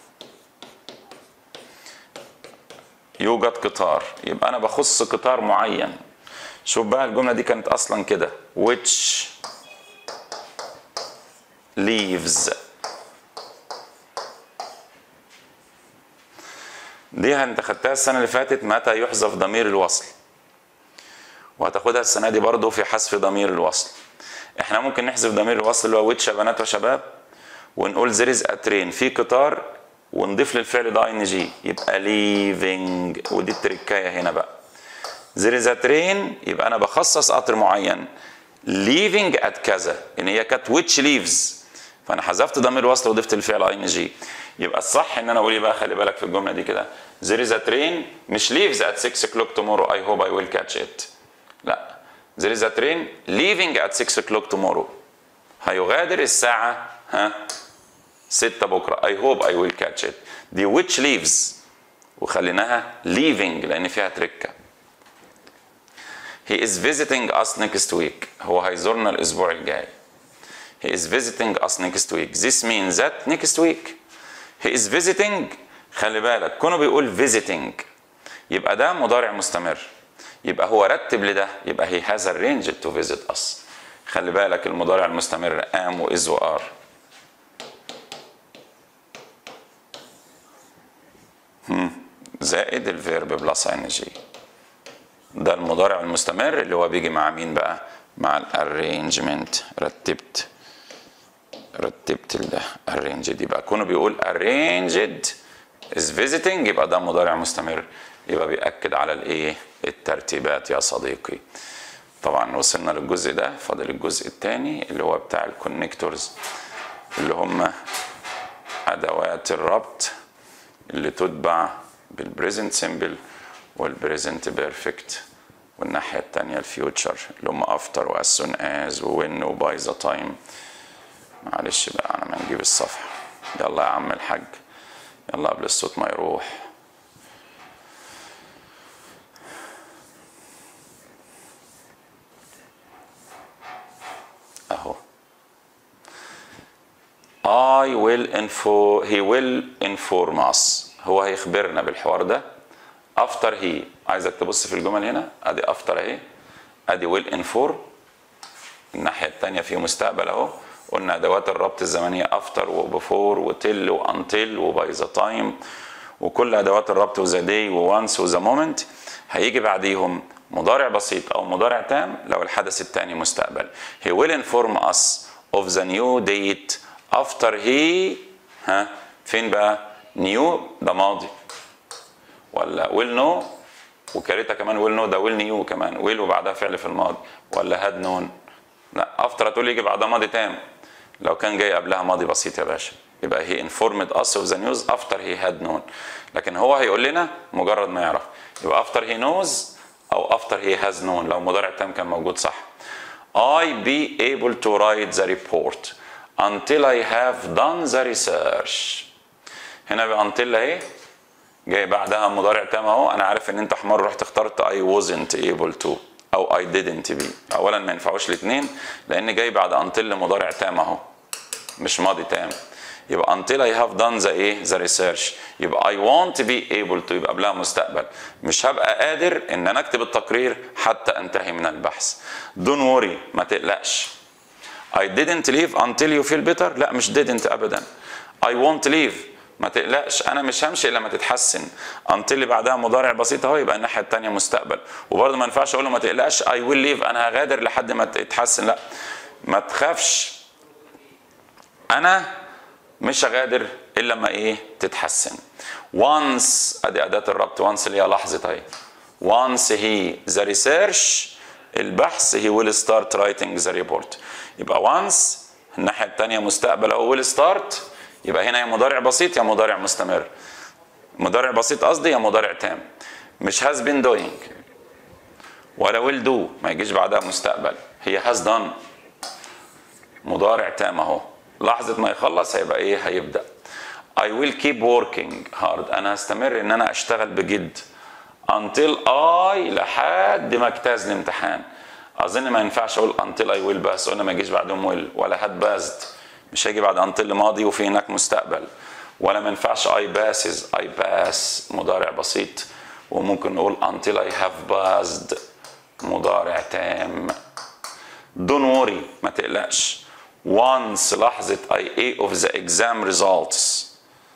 [SPEAKER 1] يوجد قطار يبقى انا بخص قطار معين شوف بقى الجمله دي كانت اصلا كده which leaves دي انت خدتها السنه اللي فاتت متى يحذف ضمير الوصل وهتاخدها السنه دي برضو في حذف ضمير الوصل احنا ممكن نحذف ضمير الوصل اللي هو ويتش يا بنات وشباب ونقول there is a train في قطار ونضيف للفعل ده ان جي يبقى leaving ودي التركايه هنا بقى there is a train يبقى انا بخصص قطر معين leaving at كذا ان هي كانت which leaves فانا حذفت ضمير الوصل وضفت الفعل ان جي يبقى الصح ان انا اقول بقى خلي بالك في الجمله دي كده there is a train مش leaves at 6 o'clock tomorrow I hope I will catch it لا there is a train leaving at 6 o'clock tomorrow هيغادر الساعة ها 6 بكرة I hope I will catch it دي which leaves وخليناها leaving لأن فيها تركة He is visiting us next week هو هيزورنا الأسبوع الجاي He is visiting us next week This means that next week He is visiting خلي بالك كونه بيقول visiting يبقى ده مضارع مستمر يبقى هو رتب لده يبقى he has arranged to visit us خلي بالك المضارع المستمر am و is و are هم. زائد الفيرب بلس ان جي ده المضارع المستمر اللي هو بيجي مع مين بقى مع الارينجمنت رتبت رتبت ال arranged يبقى كونه بيقول arranged is visiting يبقى ده مضارع مستمر يبقى بيأكد على الايه الترتيبات يا صديقي طبعا وصلنا للجزء ده فاضل الجزء الثاني اللي هو بتاع الكونكتورز اللي هم ادوات الربط اللي تتبع بالبريزنت سيمبل والبريزنت بيرفكت والناحيه الثانيه الفيوتشر اللي هم افتر واز سون از وين وباي ذا تايم معلش بقى على ما نجيب الصفحه يلا يا عم الحاج يلا قبل الصوت ما يروح اهو I will info he will inform us هو هيخبرنا بالحوار ده after he عايزك تبص في الجمل هنا ادي after اهي ادي will inform الناحية التانية في مستقبل اهو قلنا ادوات الربط الزمنية after وبفور وتل وانتل وباي ذا تايم وكل ادوات الربط وذا داي وونس وذا مومنت هيجي بعديهم مضارع بسيط او مضارع تام لو الحدث الثاني مستقبل he will inform us of the new date after he ها فين بقى new ده ماضي ولا will know وكاريتا كمان will know ده will knew كمان will وبعدها فعل في الماضي ولا had known لا after هتقول يجي بعدها ماضي تام لو كان جاي قبلها ماضي بسيط يا باشا يبقى he informed us of the news after he had known لكن هو هيقول لنا مجرد ما يعرف يبقى after he knows او after he has known لو مضارع تام كان موجود صح I be able to write the report until I have done the research هنا بقى until اهي جاي بعدها مضارع تام اهو انا عارف ان انت حمار رحت اخترت I wasn't able to او I didn't be اولا ما ينفعوش الاثنين لان جاي بعد until مضارع تام اهو مش ماضي تام يبقى until I have done the ايه the research يبقى I want to be able to يبقى قبلها مستقبل مش هبقى قادر ان انا اكتب التقرير حتى انتهي من البحث don't worry ما تقلقش I didn't leave until you feel better لا مش didn't ابدا I won't leave ما تقلقش انا مش همشي الا ما تتحسن until اللي بعدها مضارع بسيط اهو يبقى الناحيه الثانيه مستقبل وبرضه ما ينفعش اقول له ما تقلقش I will leave انا هغادر لحد ما تتحسن لا ما تخافش انا مش هغادر الا لما ايه تتحسن once ادي اداه الربط once اللي هي لحظه اهي once he the research البحث he will start writing the report يبقى once الناحيه الثانيه مستقبل او will start يبقى هنا يا مضارع بسيط يا مضارع مستمر مضارع بسيط قصدي يا مضارع تام مش has been doing ولا will do ما يجيش بعدها مستقبل هي has done مضارع تام اهو لحظة ما يخلص هيبقى ايه هيبدأ I will keep working hard أنا هستمر إن أنا أشتغل بجد until I لحد ما اجتاز الامتحان أظن ما ينفعش أقول until I will بس قلنا ما يجيش بعدهم will ولا had passed مش هيجي بعد until ماضي وفي هناك مستقبل ولا ما ينفعش I passes I pass مضارع بسيط وممكن نقول until I have passed مضارع تام don't worry ما تقلقش once لحظة I A of the exam results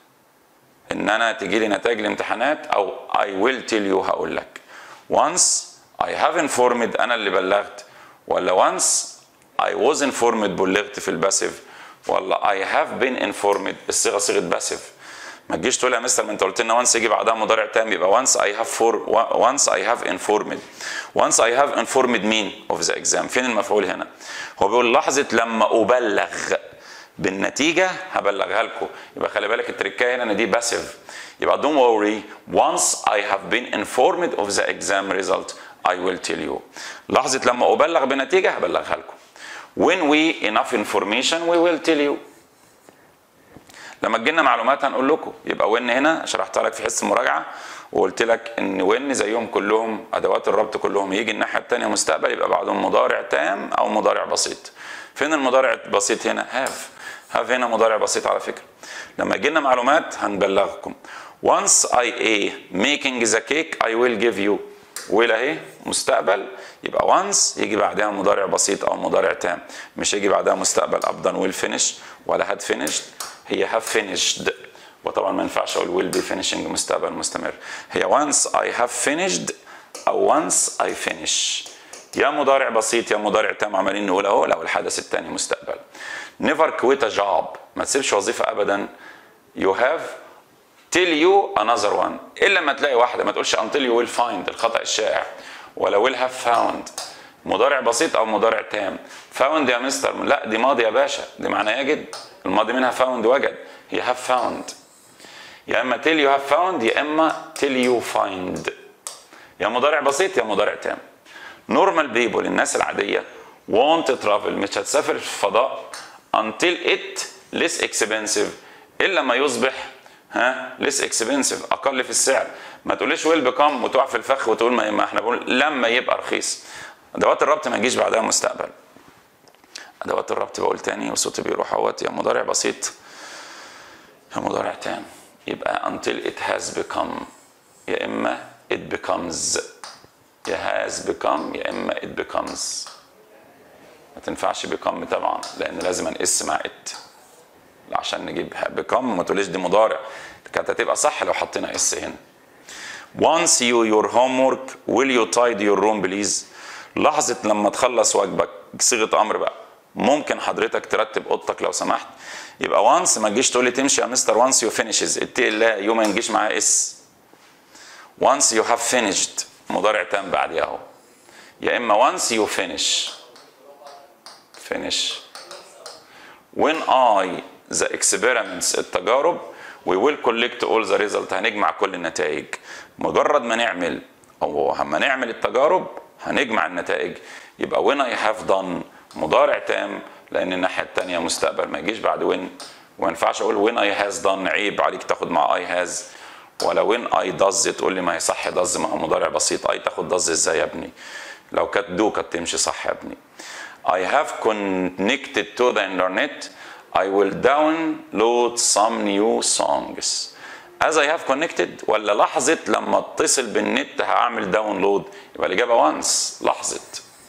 [SPEAKER 1] إن أنا تجي لي نتائج الامتحانات أو I will tell you هقول لك once I have informed أنا اللي بلغت ولا once I was informed بلغت في الباسيف ولا I have been informed الصيغة صيغة باسيف ما تجيش تقول يا مستر ما انت قلت لنا once يجي بعدها مضارع تام يبقى once I have for once I have informed once I have informed مين of the exam فين المفعول هنا هو بيقول لحظة لما أبلغ بالنتيجة هبلغها لكم يبقى خلي بالك التركاية هنا ان دي باسيف يبقى don't worry once I have been informed of the exam result I will tell you لحظة لما أبلغ بنتيجة هبلغها لكم when we enough information we will tell you لما تجينا معلومات هنقول لكم يبقى وين هنا شرحتها لك في حصه المراجعه وقلت لك ان وين زيهم كلهم ادوات الربط كلهم يجي الناحيه الثانيه مستقبل يبقى بعدهم مضارع تام او مضارع بسيط فين المضارع البسيط هنا هاف هاف هنا مضارع بسيط على فكره لما يجي لنا معلومات هنبلغكم once I a making the cake I will give you will اهي مستقبل يبقى once يجي بعدها مضارع بسيط او مضارع تام مش يجي بعدها مستقبل ابدا will finish ولا had finished هي have finished وطبعا ما ينفعش اقول will be finishing مستقبل مستمر هي once I have finished او once I finish يا مضارع بسيط يا مضارع تام عمالين نقول اهو لو الحدث الثاني مستقبل never quit a job ما تسيبش وظيفه ابدا you have till you another one الا لما تلاقي واحده ما تقولش until you will find الخطا الشائع ولا will have found مضارع بسيط او مضارع تام found يا مستر لا دي ماضي يا باشا دي معناه يجد الماضي منها found وجد هي have found يا اما till you have found يا اما till you find يا مضارع بسيط يا مضارع تام normal people الناس العاديه want to travel مش هتسافر في الفضاء until it less expensive الا ما يصبح ها less expensive اقل في السعر ما تقوليش ويل بكم وتقع في الفخ وتقول ما, ما احنا بنقول لما يبقى رخيص ادوات الربط ما يجيش بعدها مستقبل ادوات الربط بقول تاني وصوتي بيروح اهوت يا مضارع بسيط يا مضارع تام يبقى until it has become يا اما it becomes يا has become يا اما it becomes ما تنفعش become طبعا لان لازم انقس مع it عشان نجيب become ما تقوليش دي مضارع كانت هتبقى صح لو حطينا اس هنا once you your homework will you tidy your room please لحظة لما تخلص واجبك صيغة أمر بقى ممكن حضرتك ترتب اوضتك لو سمحت يبقى وانس ما تجيش تقول لي تمشي يا مستر وانس يو فينيشز اتقي الله يوم ما نجيش معاه اس وانس يو هاف فينيشد مضارع تام بعديها اهو يا اما وانس يو فينيش فينيش when I the experiments التجارب we will collect all the result هنجمع كل النتائج مجرد ما نعمل او لما نعمل التجارب هنجمع النتائج يبقى when I have done مضارع تام لان الناحيه الثانيه مستقبل ما يجيش بعد وين وما ينفعش اقول وين اي هاز دون عيب عليك تاخد مع اي هاز ولا وين اي دز تقول لي ما هي صح دز ما هو مضارع بسيط اي تاخد دز ازاي يا ابني لو كانت دو كانت تمشي صح يا ابني I have connected to the internet I will download some new songs as I have connected ولا لحظة لما اتصل بالنت هعمل داونلود يبقى الإجابة once لحظة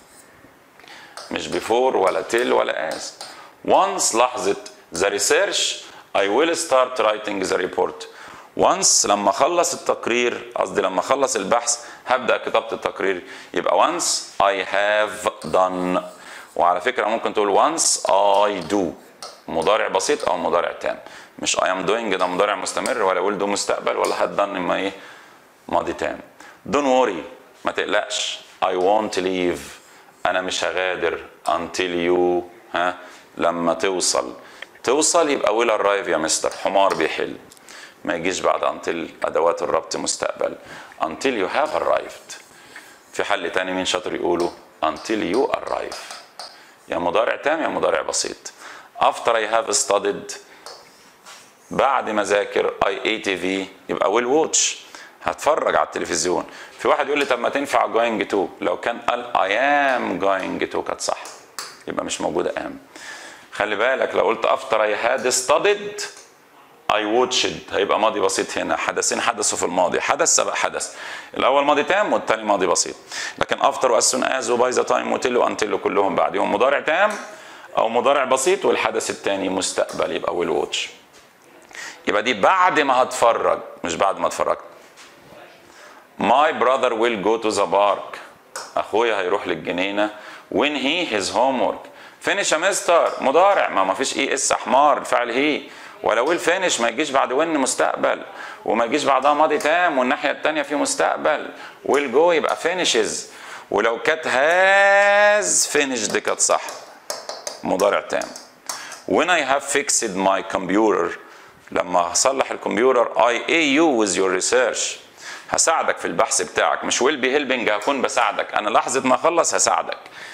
[SPEAKER 1] مش before ولا till ولا as once لحظة the research I will start writing the report once لما اخلص التقرير قصدي لما اخلص البحث هبدا كتابه التقرير يبقى once I have done وعلى فكره ممكن تقول once I do مضارع بسيط او مضارع تام مش I am doing ده مضارع مستمر ولا will do مستقبل ولا had done اما ايه ماضي تام don't worry ما تقلقش I won't leave انا مش هغادر until you ها لما توصل توصل يبقى will arrive يا مستر حمار بيحل ما يجيش بعد until ادوات الربط مستقبل until you have arrived في حل تاني مين شاطر يقوله until you arrive يا مضارع تام يا مضارع بسيط after I have studied بعد ما ذاكر I ate TV يبقى will watch هتفرج على التلفزيون في واحد يقول لي طب ما تنفع going to لو كان قال I am going to كانت صح يبقى مش موجودة am خلي بالك لو قلت after I had studied I watched هيبقى ماضي بسيط هنا حدثين حدثوا في الماضي حدث سبق حدث الاول ماضي تام والثاني ماضي بسيط لكن after و as soon as و by the time وتل وانتل كلهم بعدهم مضارع تام او مضارع بسيط والحدث الثاني مستقبل يبقى will watch يبقى دي بعد ما هتفرج مش بعد ما اتفرجت My brother will go to the park اخويا هيروح للجنينه when he his homework finish يا مستر مضارع ما ما فيش اي اس حمار الفعل هي ولا ويل فينش ما يجيش بعد وين مستقبل وما يجيش بعدها ماضي تام والناحيه الثانيه في مستقبل ويل جو يبقى فينيشز ولو كانت هاز فينيش دي كانت صح مضارع تام when I have fixed my computer لما هصلح الكمبيوتر I aid you with your research هساعدك في البحث بتاعك مش will be helping هكون بساعدك انا لحظه ما اخلص هساعدك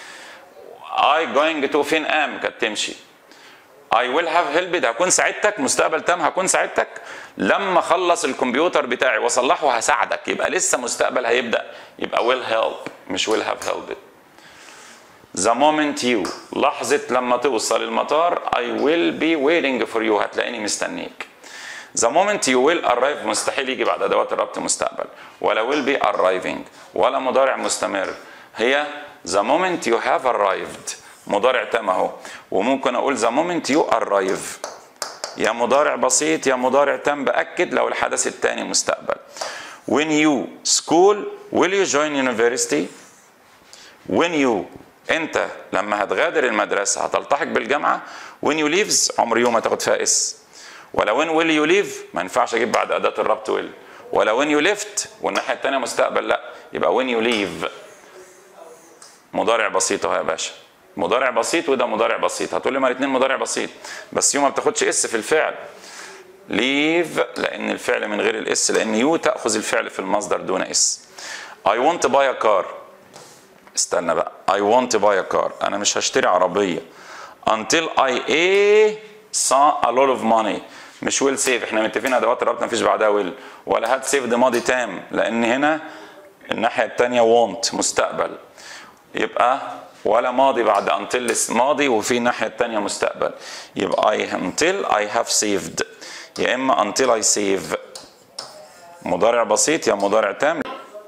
[SPEAKER 1] I going to فين ام كانت تمشي I will have helped هكون ساعدتك مستقبل تام هكون ساعدتك لما اخلص الكمبيوتر بتاعي واصلحه هساعدك يبقى لسه مستقبل هيبدا يبقى will help مش will have helped The moment you لحظة لما توصل المطار I will be waiting for you هتلاقيني مستنيك The moment you will arrive مستحيل يجي بعد أدوات الربط مستقبل ولا will be arriving ولا مضارع مستمر هي the moment you have arrived مضارع تام اهو وممكن اقول the moment you arrive يا مضارع بسيط يا مضارع تام باكد لو الحدث الثاني مستقبل when you school will you join university when you انت لما هتغادر المدرسه هتلتحق بالجامعه when you leaves عمر يوم هتاخد فيها اس ولا when will you leave ما ينفعش اجيب بعد اداه الربط will ولا when you left والناحيه الثانيه مستقبل لا يبقى when you leave مضارع بسيط اهو يا باشا مضارع بسيط وده مضارع بسيط هتقول لي ما الاثنين مضارع بسيط بس يو ما بتاخدش اس في الفعل ليف لان الفعل من غير الاس لان يو تاخذ الفعل في المصدر دون اس I want to buy a car استنى بقى I want to buy a car انا مش هشتري عربيه until I a saw a lot of money مش ويل سيف احنا متفقين ادوات الربط مفيش بعدها ويل ولا هات سيف ده ماضي تام لان هنا الناحيه الثانيه want مستقبل يبقى ولا ماضي بعد until ماضي وفي الناحيه الثانيه مستقبل يبقى I until I have saved يا اما until I save مضارع بسيط يا مضارع تام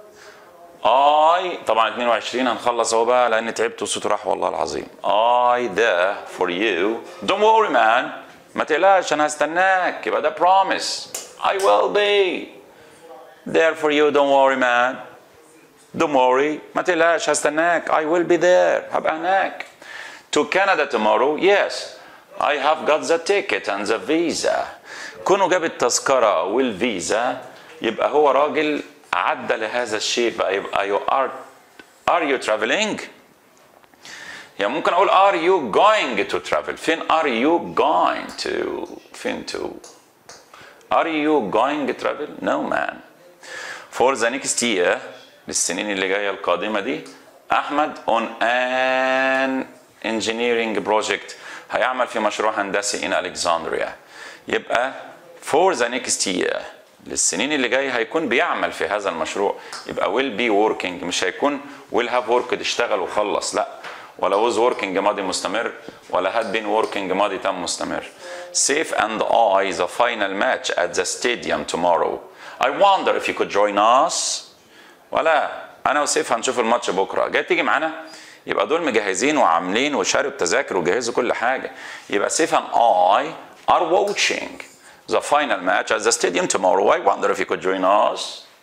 [SPEAKER 1] I طبعا 22 هنخلص اهو بقى لان تعبت وصوتي راح والله العظيم I there for you don't worry man ما تقلقش انا هستناك يبقى ده promise I will be there for you don't worry man don't worry ما تقلقش هستناك I will be there هبقى هناك to Canada tomorrow yes I have got the ticket and the visa كونه جاب التذكرة والفيزا يبقى هو راجل عدى لهذا الشيء بقى يبقى you are are you traveling يعني ممكن اقول are you going to travel فين are you going to فين to are you going to travel no man for the next year للسنين اللي جايه القادمه دي احمد on an engineering project هيعمل في مشروع هندسي in Alexandria يبقى for the next year للسنين اللي جايه هيكون بيعمل في هذا المشروع يبقى will be working مش هيكون will have worked اشتغل وخلص لا ولا was working ماضي مستمر ولا had been working ماضي تام مستمر Safe and I the final match at the stadium tomorrow I wonder if you could join us ولا انا وسيف هنشوف الماتش بكره جاي تيجي معانا يبقى دول مجهزين وعاملين وشاروا التذاكر وجهزوا كل حاجه يبقى سيف and I are watching the final match at the stadium tomorrow I wonder if you could join us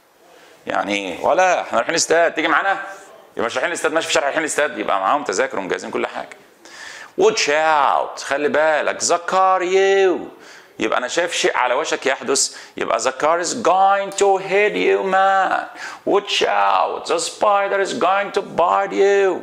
[SPEAKER 1] يعني ولا احنا رايحين الاستاد تيجي معانا يبقى مش رايحين الاستاد ماشي في شارع رايحين الاستاد يبقى معاهم تذاكر ومجهزين كل حاجه watch out خلي بالك the car you يبقى انا شايف شيء على وشك يحدث يبقى the car is going to hit you man watch out the spider is going to bite you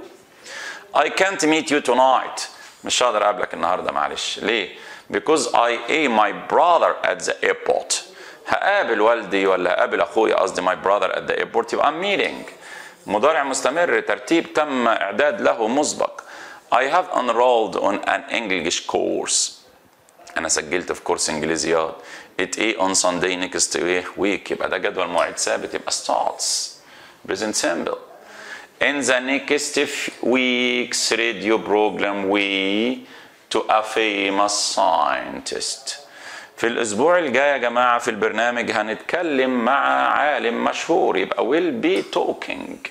[SPEAKER 1] I can't meet you tonight مش هقدر اقابلك النهارده معلش ليه because I am my brother at the airport هقابل والدي ولا هقابل اخويا قصدي my brother at the airport يبقى I'm meeting مضارع مستمر ترتيب تم اعداد له مسبق I have enrolled on an English course انا سجلت في كورس انجليزيات it ايه on Sunday next week يبقى ده جدول مواعيد ثابت يبقى starts present simple in the next week's radio program we to a famous scientist في الاسبوع الجاي يا جماعه في البرنامج هنتكلم مع عالم مشهور يبقى will be talking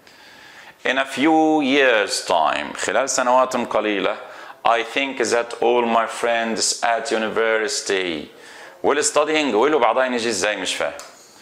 [SPEAKER 1] in a few years time خلال سنوات قليله I think that all my friends at university will studying will وبعدها نيجي ازاي مش فاهم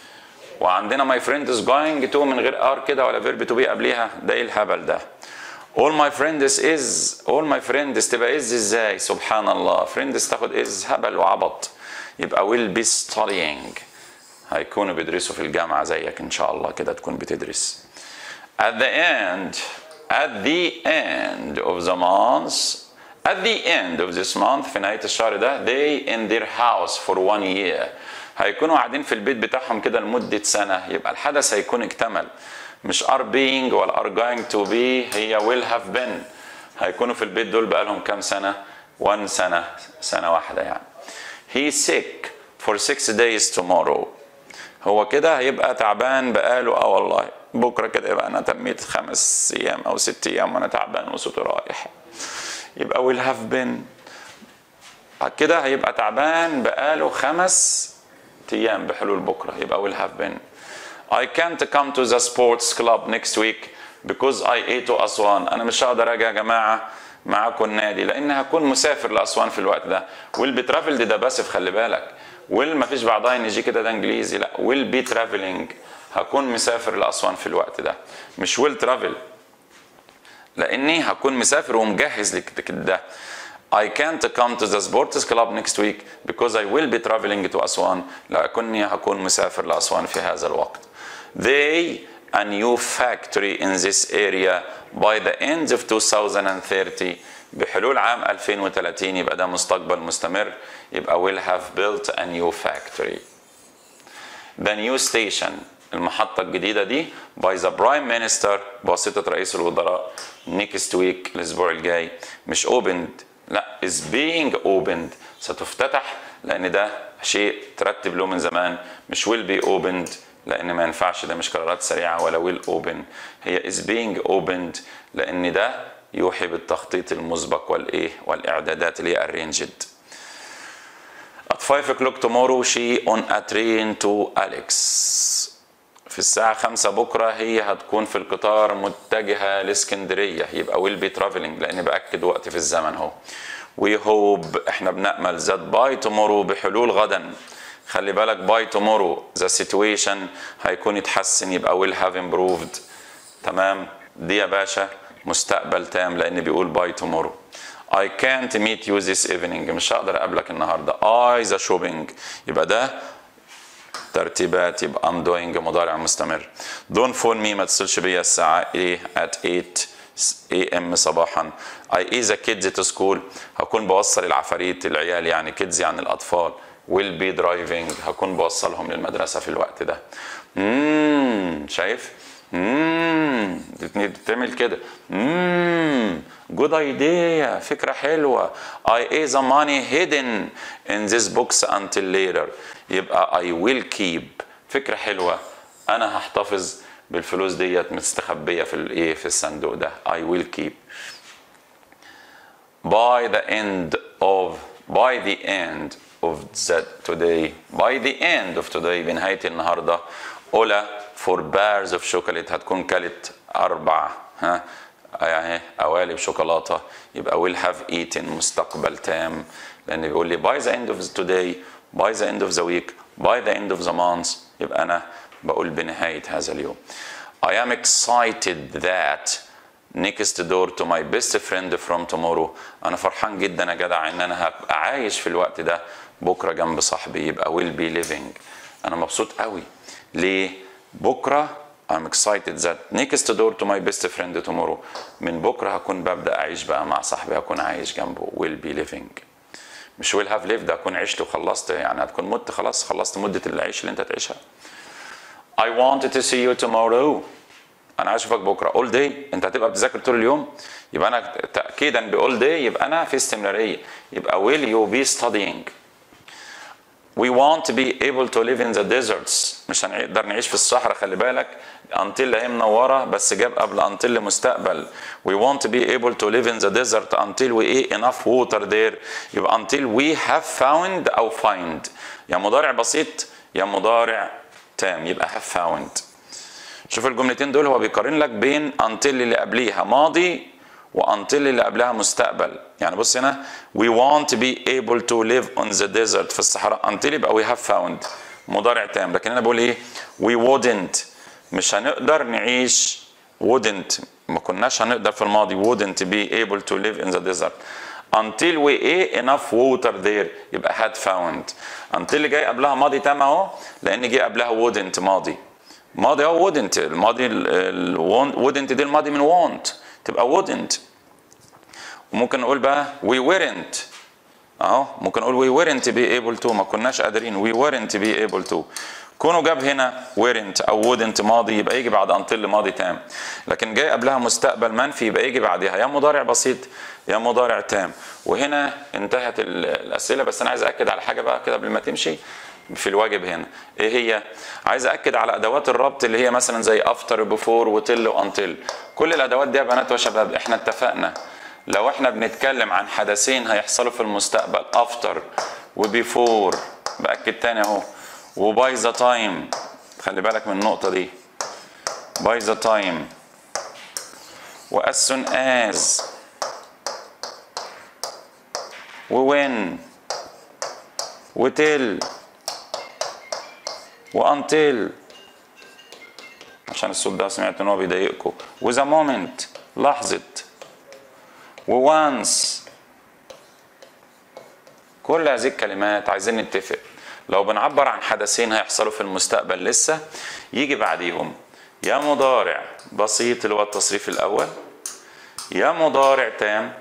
[SPEAKER 1] وعندنا my friend is going to من غير ار كده ولا verb to be قبليها ده ايه الهبل ده all my friends is all my friends تبقى is ازاي سبحان الله friends تاخد is هبل وعبط يبقى will be studying هيكونوا بيدرسوا في الجامعة زيك إن شاء الله كده تكون بتدرس at the end at the end of the month at the end of this month في نهاية الشهر ده they in their house for one year هيكونوا قاعدين في البيت بتاعهم كده لمدة سنة يبقى الحدث هيكون اكتمل مش are being ولا are going to be هي will have been هيكونوا في البيت دول بقالهم كام سنة one سنة سنة واحدة يعني he sick for six days tomorrow هو كده هيبقى تعبان بقاله اه والله بكره كده يبقى انا تميت خمس ايام او ست ايام وانا تعبان وصوتي رايح يبقى will have been كده هيبقى تعبان بقاله خمس ايام بحلول بكره يبقى will have been I can't come to the sports club next week because I ate to أسوان أنا مش هقدر أجي يا جماعة معاكم النادي لأن هكون مسافر لأسوان في الوقت ده will be traveled ده باسف خلي بالك will ما فيش بعدها نجي كده ده إنجليزي لا will be traveling هكون مسافر لأسوان في الوقت ده مش will travel لأني هكون مسافر ومجهز لكده ده I can't come to the sports club next week because I will be traveling to أسوان لأني هكون مسافر لأسوان في هذا الوقت they a new factory in this area by the end of 2030 بحلول عام 2030 يبقى ده مستقبل مستمر يبقى will have built a new factory the new station المحطة الجديدة دي by the prime minister بواسطة رئيس الوزراء next week الأسبوع الجاي مش opened لا is being opened ستفتتح لأن ده شيء ترتب له من زمان مش will be opened لان ما ينفعش ده مش قرارات سريعه ولا ويل اوبن هي is being opened لان ده يوحي بالتخطيط المسبق والايه والاعدادات اللي هي arranged at 5 o'clock tomorrow she on a train to Alex في الساعة خمسة بكرة هي هتكون في القطار متجهة لاسكندرية يبقى ويل بي traveling لأني بأكد وقت في الزمن اهو we hope احنا بنأمل that by tomorrow بحلول غدا خلي بالك باي تومورو ذا سيتويشن هيكون يتحسن يبقى ويل هاف امبروفد تمام دي يا باشا مستقبل تام لان بيقول باي تومورو I can't meet you this evening مش هقدر اقابلك النهارده I the shopping يبقى ده ترتيبات يبقى I'm doing مضارع مستمر don't phone me ما تتصلش بيا الساعة ايه at 8 am صباحا I is a kids to school هكون بوصل العفاريت العيال يعني kids يعني الأطفال will be driving هكون بوصلهم للمدرسة في الوقت ده امم شايف امم بتعمل كده امم good idea فكرة حلوة I is a money hidden in this box until later يبقى I will keep فكرة حلوة أنا هحتفظ بالفلوس ديت مستخبية في الايه في الصندوق ده I will keep by the end of by the end of the today by the end of today بنهاية النهاردة أولا for bars of chocolate هتكون كلت أربع ها يعني قوالب شوكولاتة يبقى will have eaten مستقبل تام لأن بيقول لي by the end of today by the end of the week by the end of the month يبقى أنا بقول بنهاية هذا اليوم I am excited that next door to my best friend from tomorrow انا فرحان جدا يا جدع ان انا هبقى عايش في الوقت ده بكره جنب صاحبي يبقى will be living انا مبسوط قوي ليه بكره I'm excited that next door to my best friend tomorrow من بكره هكون ببدا اعيش بقى مع صاحبي هكون عايش جنبه will be living مش will have lived هكون عشت وخلصت يعني هتكون مت خلاص خلصت مده العيش اللي انت تعيشها I wanted to see you tomorrow انا عايز اشوفك بكره all day انت هتبقى بتذاكر طول اليوم يبقى انا تاكيدا ب all day يبقى انا في استمراريه يبقى will you be studying we want to be able to live in the deserts مش هنقدر نعيش في الصحراء خلي بالك until هي منوره بس جاب قبل until مستقبل we want to be able to live in the desert until we eat enough water there يبقى until we have found او find يا مضارع بسيط يا مضارع تام يبقى have found شوف الجملتين دول هو بيقارن لك بين until اللي قبليها ماضي وانtil اللي قبلها مستقبل يعني بص هنا we want to be able to live on the desert في الصحراء until يبقى we have found مضارع تام لكن انا بقول ايه we wouldn't مش هنقدر نعيش wouldn't ما كناش هنقدر في الماضي wouldn't be able to live in the desert until we ate enough water there يبقى had found until اللي جاي قبلها ماضي تام اهو لان جه قبلها wouldn't ماضي ماضي اهو wouldn't الماضي ال wouldn't دي الماضي من want تبقى wouldn't وممكن نقول بقى we weren't اهو ممكن نقول we weren't be able to ما كناش قادرين we weren't be able to كونه جاب هنا weren't او wouldn't ماضي يبقى يجي بعد until ماضي تام لكن جاي قبلها مستقبل منفي يبقى يجي بعدها يا مضارع بسيط يا مضارع تام وهنا انتهت الاسئله بس انا عايز اكد على حاجه بقى كده قبل ما تمشي في الواجب هنا ايه هي عايز اكد على ادوات الربط اللي هي مثلا زي افتر بفور وتل وانتل كل الادوات دي يا بنات وشباب احنا اتفقنا لو احنا بنتكلم عن حدثين هيحصلوا في المستقبل افتر وبيفور باكد تاني اهو وباي ذا تايم خلي بالك من النقطه دي باي ذا تايم واس سون از ووين وتل وانتل عشان الصوت ده سمعت ان هو بيضايقكم وذا مومنت لحظه ووانس كل هذه الكلمات عايزين نتفق لو بنعبر عن حدثين هيحصلوا في المستقبل لسه يجي بعديهم يا مضارع بسيط اللي هو التصريف الاول يا مضارع تام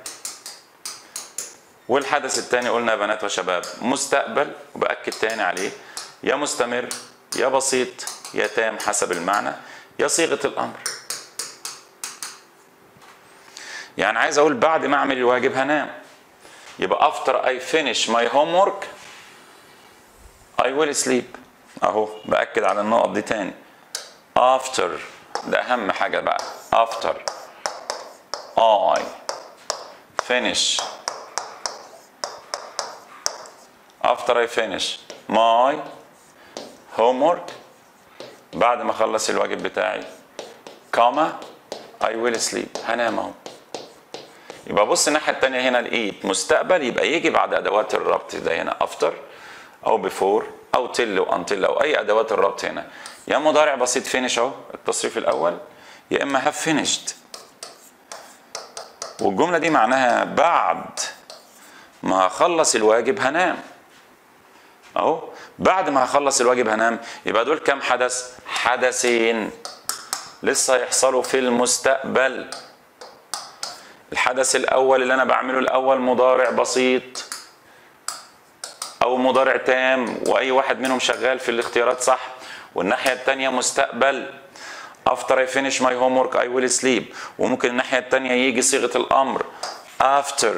[SPEAKER 1] والحدث الثاني قلنا يا بنات وشباب مستقبل وبأكد تاني عليه يا مستمر يا بسيط يا تام حسب المعنى يا صيغة الأمر يعني عايز أقول بعد ما أعمل الواجب هنام يبقى after I finish my homework I will sleep أهو بأكد على النقط دي تاني after ده أهم حاجة بقى after I finish after I finish my homework بعد ما اخلص الواجب بتاعي كاما I will sleep هنام اهو يبقى بص الناحيه الثانيه هنا لقيت مستقبل يبقى يجي بعد ادوات الربط ده هنا افتر او بيفور او تل وانتل او اي ادوات الربط هنا يا مضارع بسيط فينش اهو التصريف الاول يا اما هاف فينيشد والجمله دي معناها بعد ما هخلص الواجب هنام اهو بعد ما هخلص الواجب هنام يبقى دول كام حدث حدثين لسه هيحصلوا في المستقبل الحدث الاول اللي انا بعمله الاول مضارع بسيط او مضارع تام واي واحد منهم شغال في الاختيارات صح والناحيه الثانيه مستقبل after I finish my homework I will sleep وممكن الناحيه الثانيه يجي صيغه الامر after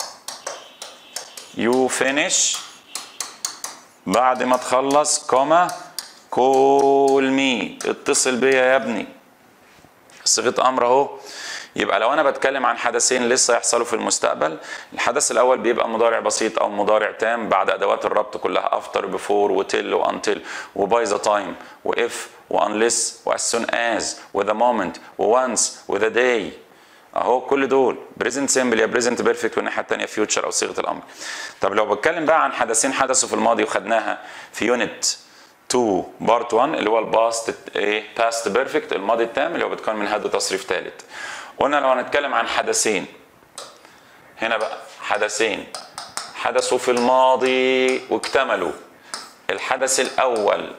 [SPEAKER 1] you finish بعد ما تخلص كوما كول مي اتصل بيا يا ابني صيغه امر اهو يبقى لو انا بتكلم عن حدثين لسه يحصلوا في المستقبل الحدث الاول بيبقى مضارع بسيط او مضارع تام بعد ادوات الربط كلها افتر بفور وتل وانتل وباي ذا تايم واف وانلس واس سون از وذا مومنت وانس وذا داي اهو كل دول بريزنت سيمبل يا بريزنت بيرفكت والناحيه الثانيه فيوتشر او صيغه الامر طب لو بتكلم بقى عن حدثين حدثوا في الماضي وخدناها في يونت 2 بارت 1 اللي هو الباست ايه باست بيرفكت الماضي التام اللي هو بيتكون من هذا تصريف ثالث قلنا لو هنتكلم عن حدثين هنا بقى حدثين حدثوا في الماضي واكتملوا الحدث الاول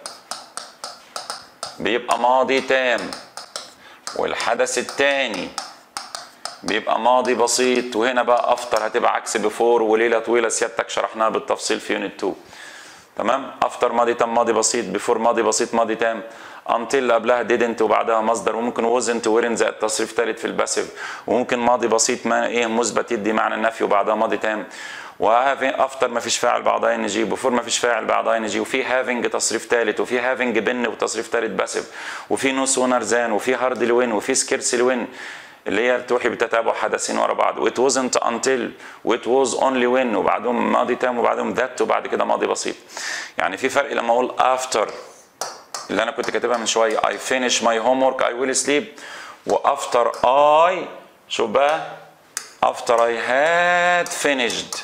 [SPEAKER 1] بيبقى ماضي تام والحدث الثاني بيبقى ماضي بسيط وهنا بقى افتر هتبقى عكس بفور وليله طويله سيادتك شرحناها بالتفصيل في يونت 2 تمام افتر ماضي تام ماضي بسيط بفور ماضي بسيط ماضي تام انتل قبلها didn't وبعدها مصدر وممكن wasn't ويرن زائد تصريف ثالث في الباسيف وممكن ماضي بسيط ما ايه مثبت يدي معنى النفي وبعدها ماضي تام وهافين افتر ما فيش فاعل بعدها ان جي بفور ما فيش فاعل بعدها ان جي وفي هافنج تصريف ثالث وفي هافنج بن وتصريف ثالث باسيف وفي نو سونر زان وفي هارد وين وفي سكيرس وين اللي هي توحي بتتابع حدثين ورا بعض وات wasn't until وات was only when وبعدهم ماضي تام وبعدهم that وبعد كده ماضي بسيط يعني في فرق لما اقول after اللي انا كنت كاتبها من شويه I finish my homework I will sleep وافter I شوف بقى after I had finished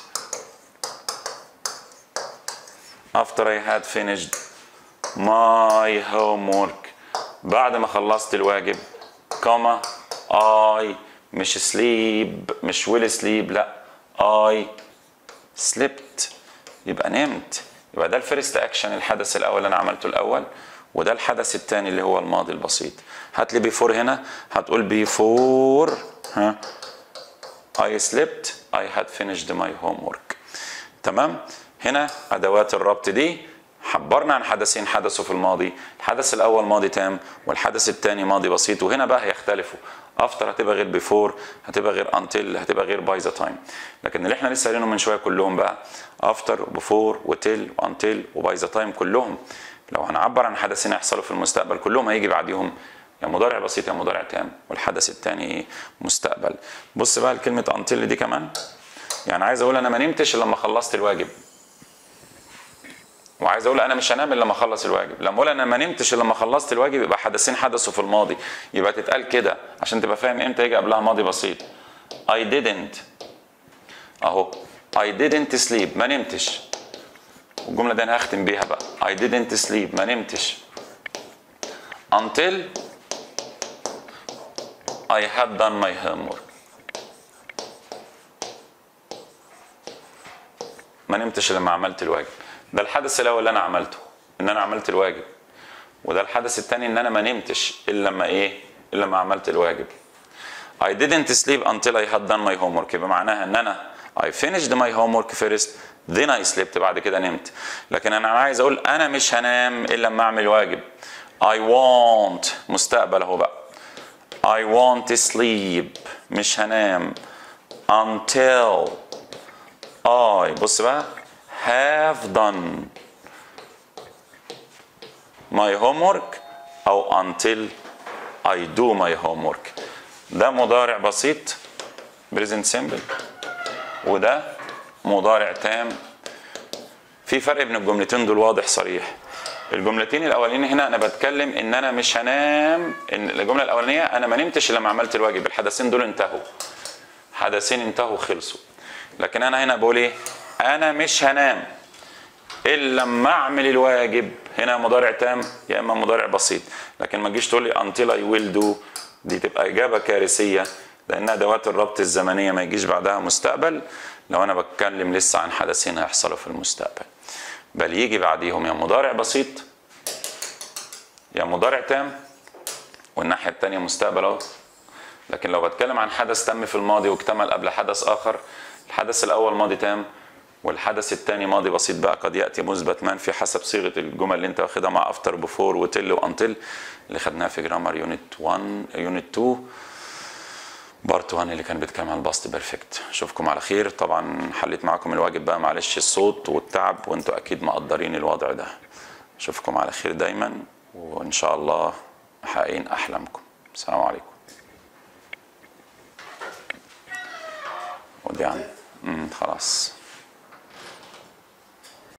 [SPEAKER 1] after I had finished my homework بعد ما خلصت الواجب كما I مش sleep مش will sleep لا I slept يبقى نمت يبقى ده الفيرست اكشن الحدث الاول اللي انا عملته الاول وده الحدث الثاني اللي هو الماضي البسيط هات لي بيفور هنا هتقول بيفور ها I slept I had finished my homework تمام هنا ادوات الربط دي حبرنا عن حدثين حدثوا في الماضي الحدث الاول ماضي تام والحدث الثاني ماضي بسيط وهنا بقى هيختلفوا افتر هتبقى غير بيفور هتبقى غير انتل هتبقى غير باي ذا تايم لكن اللي احنا لسه قايلينهم من شويه كلهم بقى افتر وبيفور وتل وانتل وباي ذا تايم كلهم لو هنعبر عن حدثين هيحصلوا في المستقبل كلهم هيجي بعديهم يا مضارع بسيط يا مضارع تام والحدث الثاني مستقبل بص بقى لكلمه انتل دي كمان يعني عايز اقول انا ما نمتش الا لما خلصت الواجب وعايز اقول انا مش هنام الا لما اخلص الواجب لما اقول انا ما نمتش الا لما خلصت الواجب يبقى حدثين حدثوا في الماضي يبقى تتقال كده عشان تبقى فاهم امتى يجي قبلها ماضي بسيط I didn't اهو I didn't sleep ما نمتش والجملة دي انا هختم بيها بقى I didn't sleep ما نمتش until I had done my homework ما نمتش لما عملت الواجب ده الحدث الاول اللي انا عملته ان انا عملت الواجب وده الحدث الثاني ان انا ما نمتش الا لما ايه الا لما عملت الواجب I didn't sleep until I had done my homework يبقى معناها ان انا I finished my homework first then I slept بعد كده نمت لكن انا عايز اقول انا مش هنام الا لما اعمل واجب I want مستقبل اهو بقى I want to sleep مش هنام until I بص بقى have done my homework أو until I do my homework ده مضارع بسيط present simple وده مضارع تام في فرق بين الجملتين دول واضح صريح الجملتين الاولانيين هنا انا بتكلم ان انا مش هنام ان الجمله الاولانيه انا ما نمتش لما عملت الواجب الحدثين دول انتهوا حدثين انتهوا خلصوا لكن انا هنا بقول ايه انا مش هنام الا لما اعمل الواجب هنا مضارع تام يا اما مضارع بسيط لكن ما تجيش تقول لي until I will do دي تبقى اجابه كارثيه لان ادوات الربط الزمنيه ما يجيش بعدها مستقبل لو انا بتكلم لسه عن حدثين هيحصلوا في المستقبل بل يجي بعديهم يا مضارع بسيط يا مضارع تام والناحيه الثانيه مستقبل اهو لكن لو بتكلم عن حدث تم في الماضي واكتمل قبل حدث اخر الحدث الاول ماضي تام والحدث الثاني ماضي بسيط بقى قد ياتي مثبت منفي حسب صيغه الجمل اللي انت واخدها مع افتر بفور وتل وانتل اللي خدناها في جرامر يونت 1 يونت 2 بارت 1 اللي كان بيتكلم عن الباست بيرفكت اشوفكم على خير طبعا حليت معاكم الواجب بقى معلش الصوت والتعب وانتوا اكيد مقدرين الوضع ده اشوفكم على خير دايما وان شاء الله محققين احلامكم السلام عليكم ودي عن امم خلاص